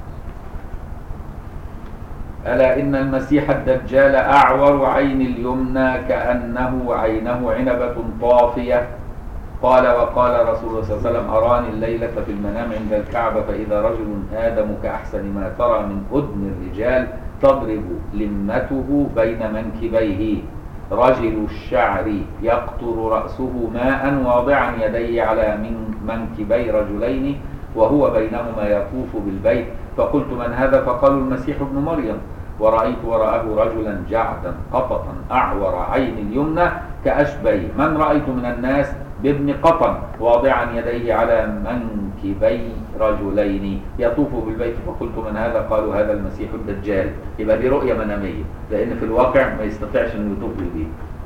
ألا إن المسيح الدجال أعور عين اليمنى كأنه عينه عنبة طافية قال وقال رسول الله صلى الله عليه وسلم أراني الليلة في المنام عند الكعبة فإذا رجل آدم كأحسن ما ترى من أذن الرجال تضرب لمته بين منكبيه رجل الشعر يقطر رأسه ماء واضعا يديه على من منكبي رجلين وهو بينهما يطوف بالبيت فقلت من هذا فقالوا المسيح ابن مريم ورأيت وراءه رجلا جعدا قططا أعور عين اليمنى كأشبي من رأيت من الناس بابن قطن واضعا يديه على منكبي رجلين يطوف بالبيت فقلت من هذا قالوا هذا المسيح الدجال يبقى دي رؤية منامية لأن في الواقع ما يستطيعش أن يطوف بالبيت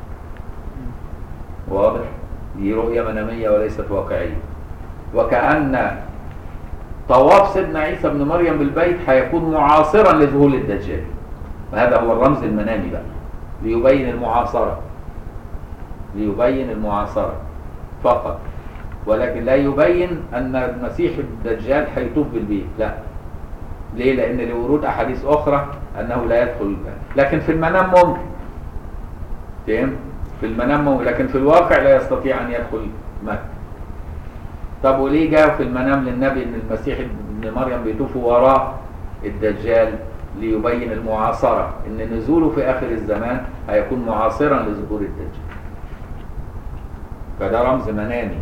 واضح دي رؤية منامية وليست واقعية وكأن طواف سيدنا عيسى بن مريم بالبيت هيكون معاصرا لظهور الدجال وهذا هو الرمز المنامي بقى ليبين المعاصرة ليبين المعاصرة فقط ولكن لا يبين أن المسيح الدجال هيطوف بالبيت لا ليه؟ لأن لورود أحاديث أخرى أنه لا يدخل لكن في المنام ممكن فهم؟ في المنام ممكن لكن في الواقع لا يستطيع أن يدخل مكة طب وليه جاء في المنام للنبي ان المسيح ابن مريم بيطوف وراه الدجال ليبين المعاصرة ان نزوله في اخر الزمان هيكون معاصرا لظهور الدجال فده رمز منامي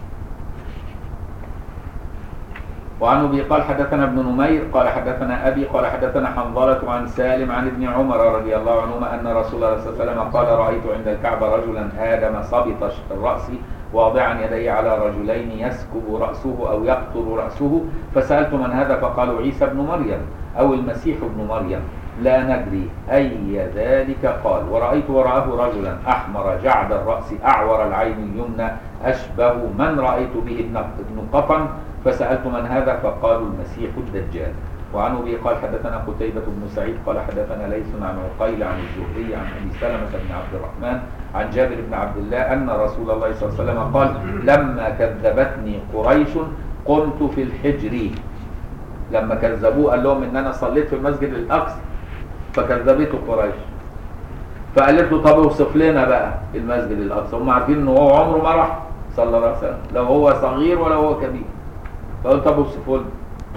وعن ابي قال حدثنا ابن نمير قال حدثنا ابي قال حدثنا حنظلة عن سالم عن ابن عمر رضي الله عنهما ان رسول الله صلى الله عليه وسلم قال رايت عند الكعبه رجلا ادم صبط الراس واضعا يديه على رجلين يسكب راسه او يقطر راسه فسالت من هذا فقالوا عيسى ابن مريم او المسيح ابن مريم لا ندري اي ذلك قال ورايت وراءه رجلا احمر جعد الراس اعور العين اليمنى اشبه من رايت به ابن ابن قطن فسالت من هذا فقالوا المسيح الدجال وعن ابي قال حدثنا قتيبة بن سعيد قال حدثنا ليث عن عقيل عن الزهري عن ابي سلمة بن عبد الرحمن عن جابر بن عبد الله ان رسول الله صلى الله عليه وسلم قال لما كذبتني قريش قمت في الحجر لما كذبوه قال لهم ان انا صليت في المسجد الاقصى فكذبته قريش فقالت له طب اوصف لنا بقى المسجد الاقصى هم عارفين ان هو عمره ما راح صلى الله عليه وسلم لو هو صغير ولا هو كبير فقلت طب اوصفه لنا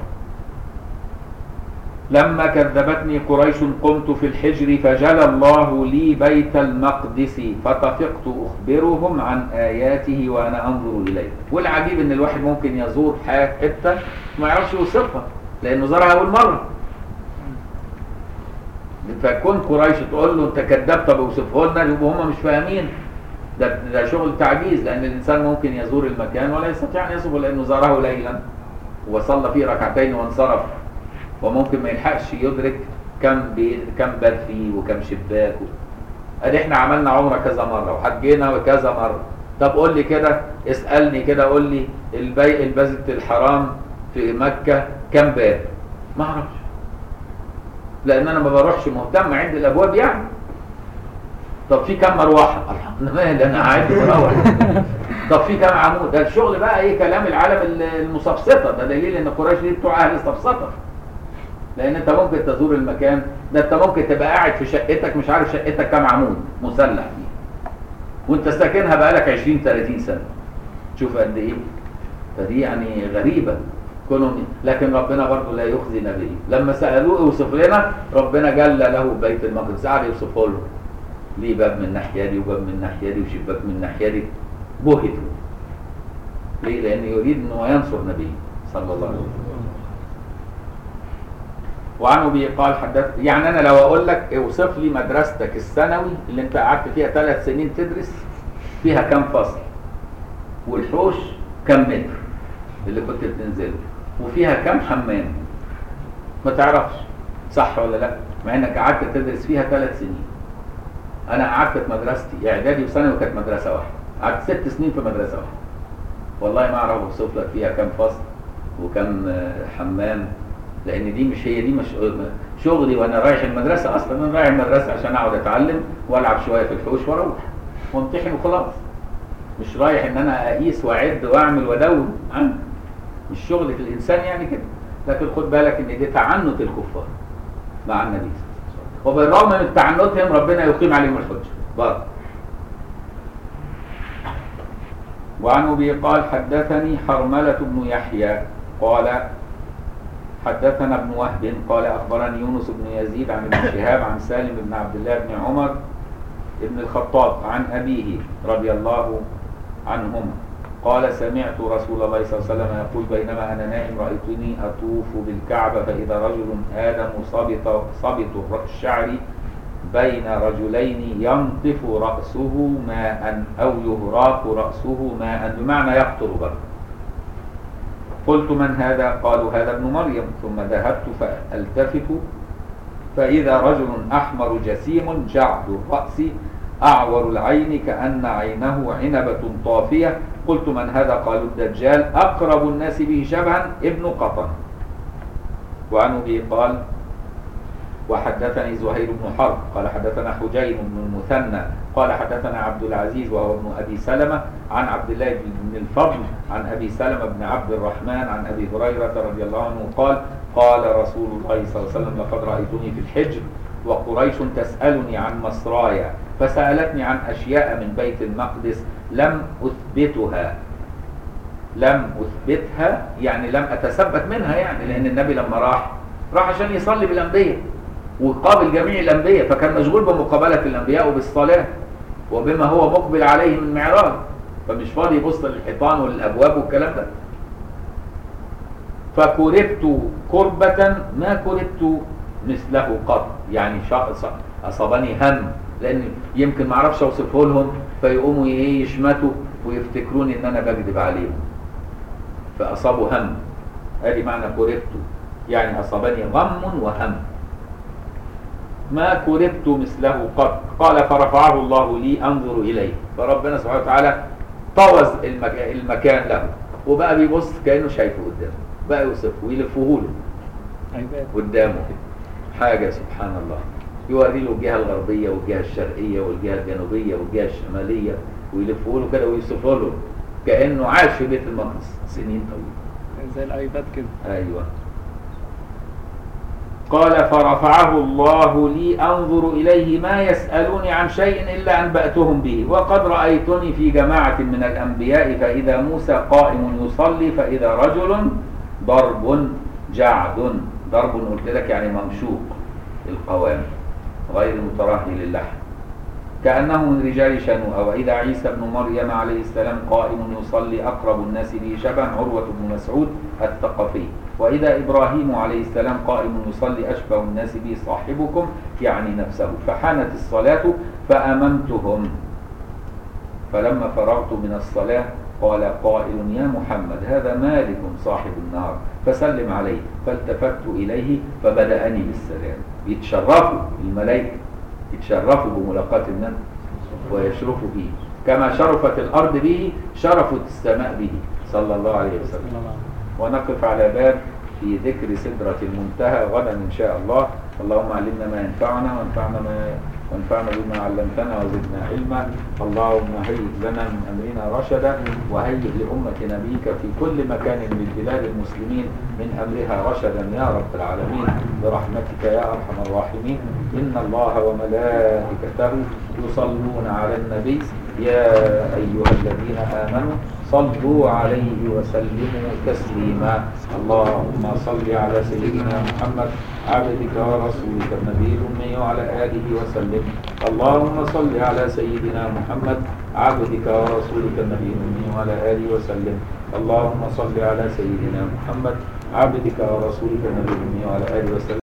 لما كذبتني قريش قمت في الحجر فجلى الله لي بيت المقدس فطفقت أخبرهم عن آياته وأنا أنظر إليه والعجيب إن الواحد ممكن يزور حتة ما يعرفش يوصفها لأنه زارها أول مرة فكون قريش تقول له أنت كذاب طب اوصفه لنا يبقوا هم مش فاهمين ده ده شغل تعجيز لأن الإنسان ممكن يزور المكان ولا يستطيع أن يصفه لأنه زاره ليلا وصلى فيه ركعتين وانصرف وممكن ما يلحقش يدرك كم بي... كم باب فيه وكم شباك و... ادي احنا عملنا عمره كذا مره وحجينا كذا مره طب قول لي كده اسالني كده قول لي البي... البيت الحرام في مكه كم باب ما اعرفش لان انا ما بروحش مهتم عند الابواب يعني طب في كم مروحه انا مالي انا قاعد بروح طب في كم عمود ده الشغل بقى ايه كلام العالم المسفسطه ده دليل ان قريش دي بتوع اهل السفسطه لان انت ممكن تزور المكان ده انت ممكن تبقى قاعد في شقتك مش عارف شقتك كام عمود مسلح دي وانت ساكنها بقالك 20 30 سنه شوف قد ايه فدي يعني غريبه كونهم لكن ربنا برضه لا يخزي نبيه لما سالوه اوصف لنا ربنا جل له بيت المقدس قعد يوصفه له ليه باب من الناحيه دي وباب من الناحيه دي وشباك من الناحيه دي بهتوا ليه لان يريد انه ينصر نبيه صلى الله عليه وسلم وعن ابي قال حدث يعني انا لو اقول لك اوصف لي مدرستك الثانوي اللي انت قعدت فيها ثلاث سنين تدرس فيها كام فصل والحوش كام متر اللي كنت بتنزله وفيها كام حمام ما تعرفش صح ولا لا مع انك قعدت تدرس فيها ثلاث سنين انا قعدت في مدرستي اعدادي وثانوي كانت مدرسه واحده قعدت ست سنين في مدرسه واحده والله ما اعرف اوصف لك فيها كام فصل وكم حمام لان دي مش هي دي مش شغلي وانا رايح المدرسه اصلا انا رايح المدرسه عشان اقعد اتعلم والعب شويه في الحوش واروح وامتحن وخلاص مش رايح ان انا اقيس واعد واعمل وادون مش شغل في الانسان يعني كده لكن خد بالك ان دي تعنت الكفار مع النبي وبالرغم من تعنتهم ربنا يقيم عليهم الحجه برضه وعن ابي قال حدثني حرمله بن يحيى قال حدثنا ابن وهب قال اخبرني يونس بن يزيد عن ابن شهاب عن سالم بن عبد الله بن عمر بن الخطاب عن ابيه رضي الله عنهما قال سمعت رسول الله صلى الله عليه وسلم يقول بينما انا نائم رايتني اطوف بالكعبه فاذا رجل ادم صبط صبط الشعر بين رجلين ينطف راسه ماء او يهراق راسه ماء بمعنى يقطر برضه قلت من هذا قالوا هذا ابن مريم ثم ذهبت فالتفت فإذا رجل أحمر جسيم جعد الرأس أعور العين كأن عينه عنبة طافية قلت من هذا قالوا الدجال أقرب الناس به شبها ابن قطن وعن أبي قال وحدثني زهير بن حرب قال حدثنا حجين بن المثنى قال حدثنا عبد العزيز وهو ابن ابي سلمه عن عبد الله بن الفضل عن ابي سلمه بن عبد الرحمن عن ابي هريره رضي الله عنه قال قال رسول الله صلى الله عليه وسلم لقد رايتني في الحجر وقريش تسالني عن مصرايا فسالتني عن اشياء من بيت المقدس لم اثبتها لم اثبتها يعني لم اتثبت منها يعني لان النبي لما راح راح عشان يصلي بالانبياء وقابل جميع الانبياء فكان مشغول بمقابله الانبياء وبالصلاه وبما هو مقبل عليه من معراج فمش فاضي يبص للحيطان وللابواب والكلام ده فكربت كربة ما كربت مثله قط يعني اصابني هم لان يمكن ما اعرفش اوصفه لهم فيقوموا ايه يشمتوا ويفتكروني ان انا بكذب عليهم فاصابوا هم ادي معنى كربت يعني اصابني غم وهم ما كربت مثله قط قال فرفعه الله لي انظر اليه فربنا سبحانه وتعالى طوز المكان له وبقى بيبص كانه شايفه قدامه بقى يوصفه ويلفه له عباد قدامه كده حاجة سبحان الله يوري له الجهة الغربية والجهة الشرقية والجهة الجنوبية والجهة الشمالية ويلفوا له كده ويوصفوا له كأنه عاش في بيت المقدس سنين طويلة زي الايباد كده أيوة قال فرفعه الله لي أنظر إليه ما يسألوني عن شيء إلا أنبأتهم به وقد رأيتني في جماعة من الأنبياء فإذا موسى قائم يصلي فإذا رجل ضرب جعد ضرب قلت لك يعني ممشوق القوام غير مترهل اللحم كأنه من رجال شنوء وإذا عيسى بن مريم عليه السلام قائم يصلي أقرب الناس به شبها عروة بن مسعود الثقفي وإذا إبراهيم عليه السلام قائم يصلي أشبه الناس به صاحبكم يعني نفسه فحانت الصلاة فأممتهم فلما فرغت من الصلاة قال قائل يا محمد هذا مالك صاحب النار فسلم عليه فالتفت إليه فبدأني بالسلام يتشرفوا الملائكة يتشرفوا بملاقاة النبي ويشرفوا به كما شرفت الأرض به شرفت السماء به صلى الله عليه وسلم صلى الله عليه وسلم. ونقف على باب في ذكر سدرة المنتهى غدا إن شاء الله اللهم علمنا ما ينفعنا وانفعنا ما وانفعنا بما علمتنا وزدنا علما اللهم هيئ لنا من أمرنا رشدا وهيئ لأمة نبيك في كل مكان من بلاد المسلمين من أمرها رشدا يا رب العالمين برحمتك يا أرحم الراحمين إن الله وملائكته يصلون على النبي يا أيها الذين آمنوا صلوا عليه وسلموا تسليما اللهم صل على سيدنا محمد عبدك ورسولك النبي الأمي وعلى آله وسلم اللهم صل على سيدنا محمد عبدك ورسولك النبي الأمي وعلى آله وسلم اللهم صل على سيدنا محمد عبدك ورسولك النبي الأمي وعلى آله وسلم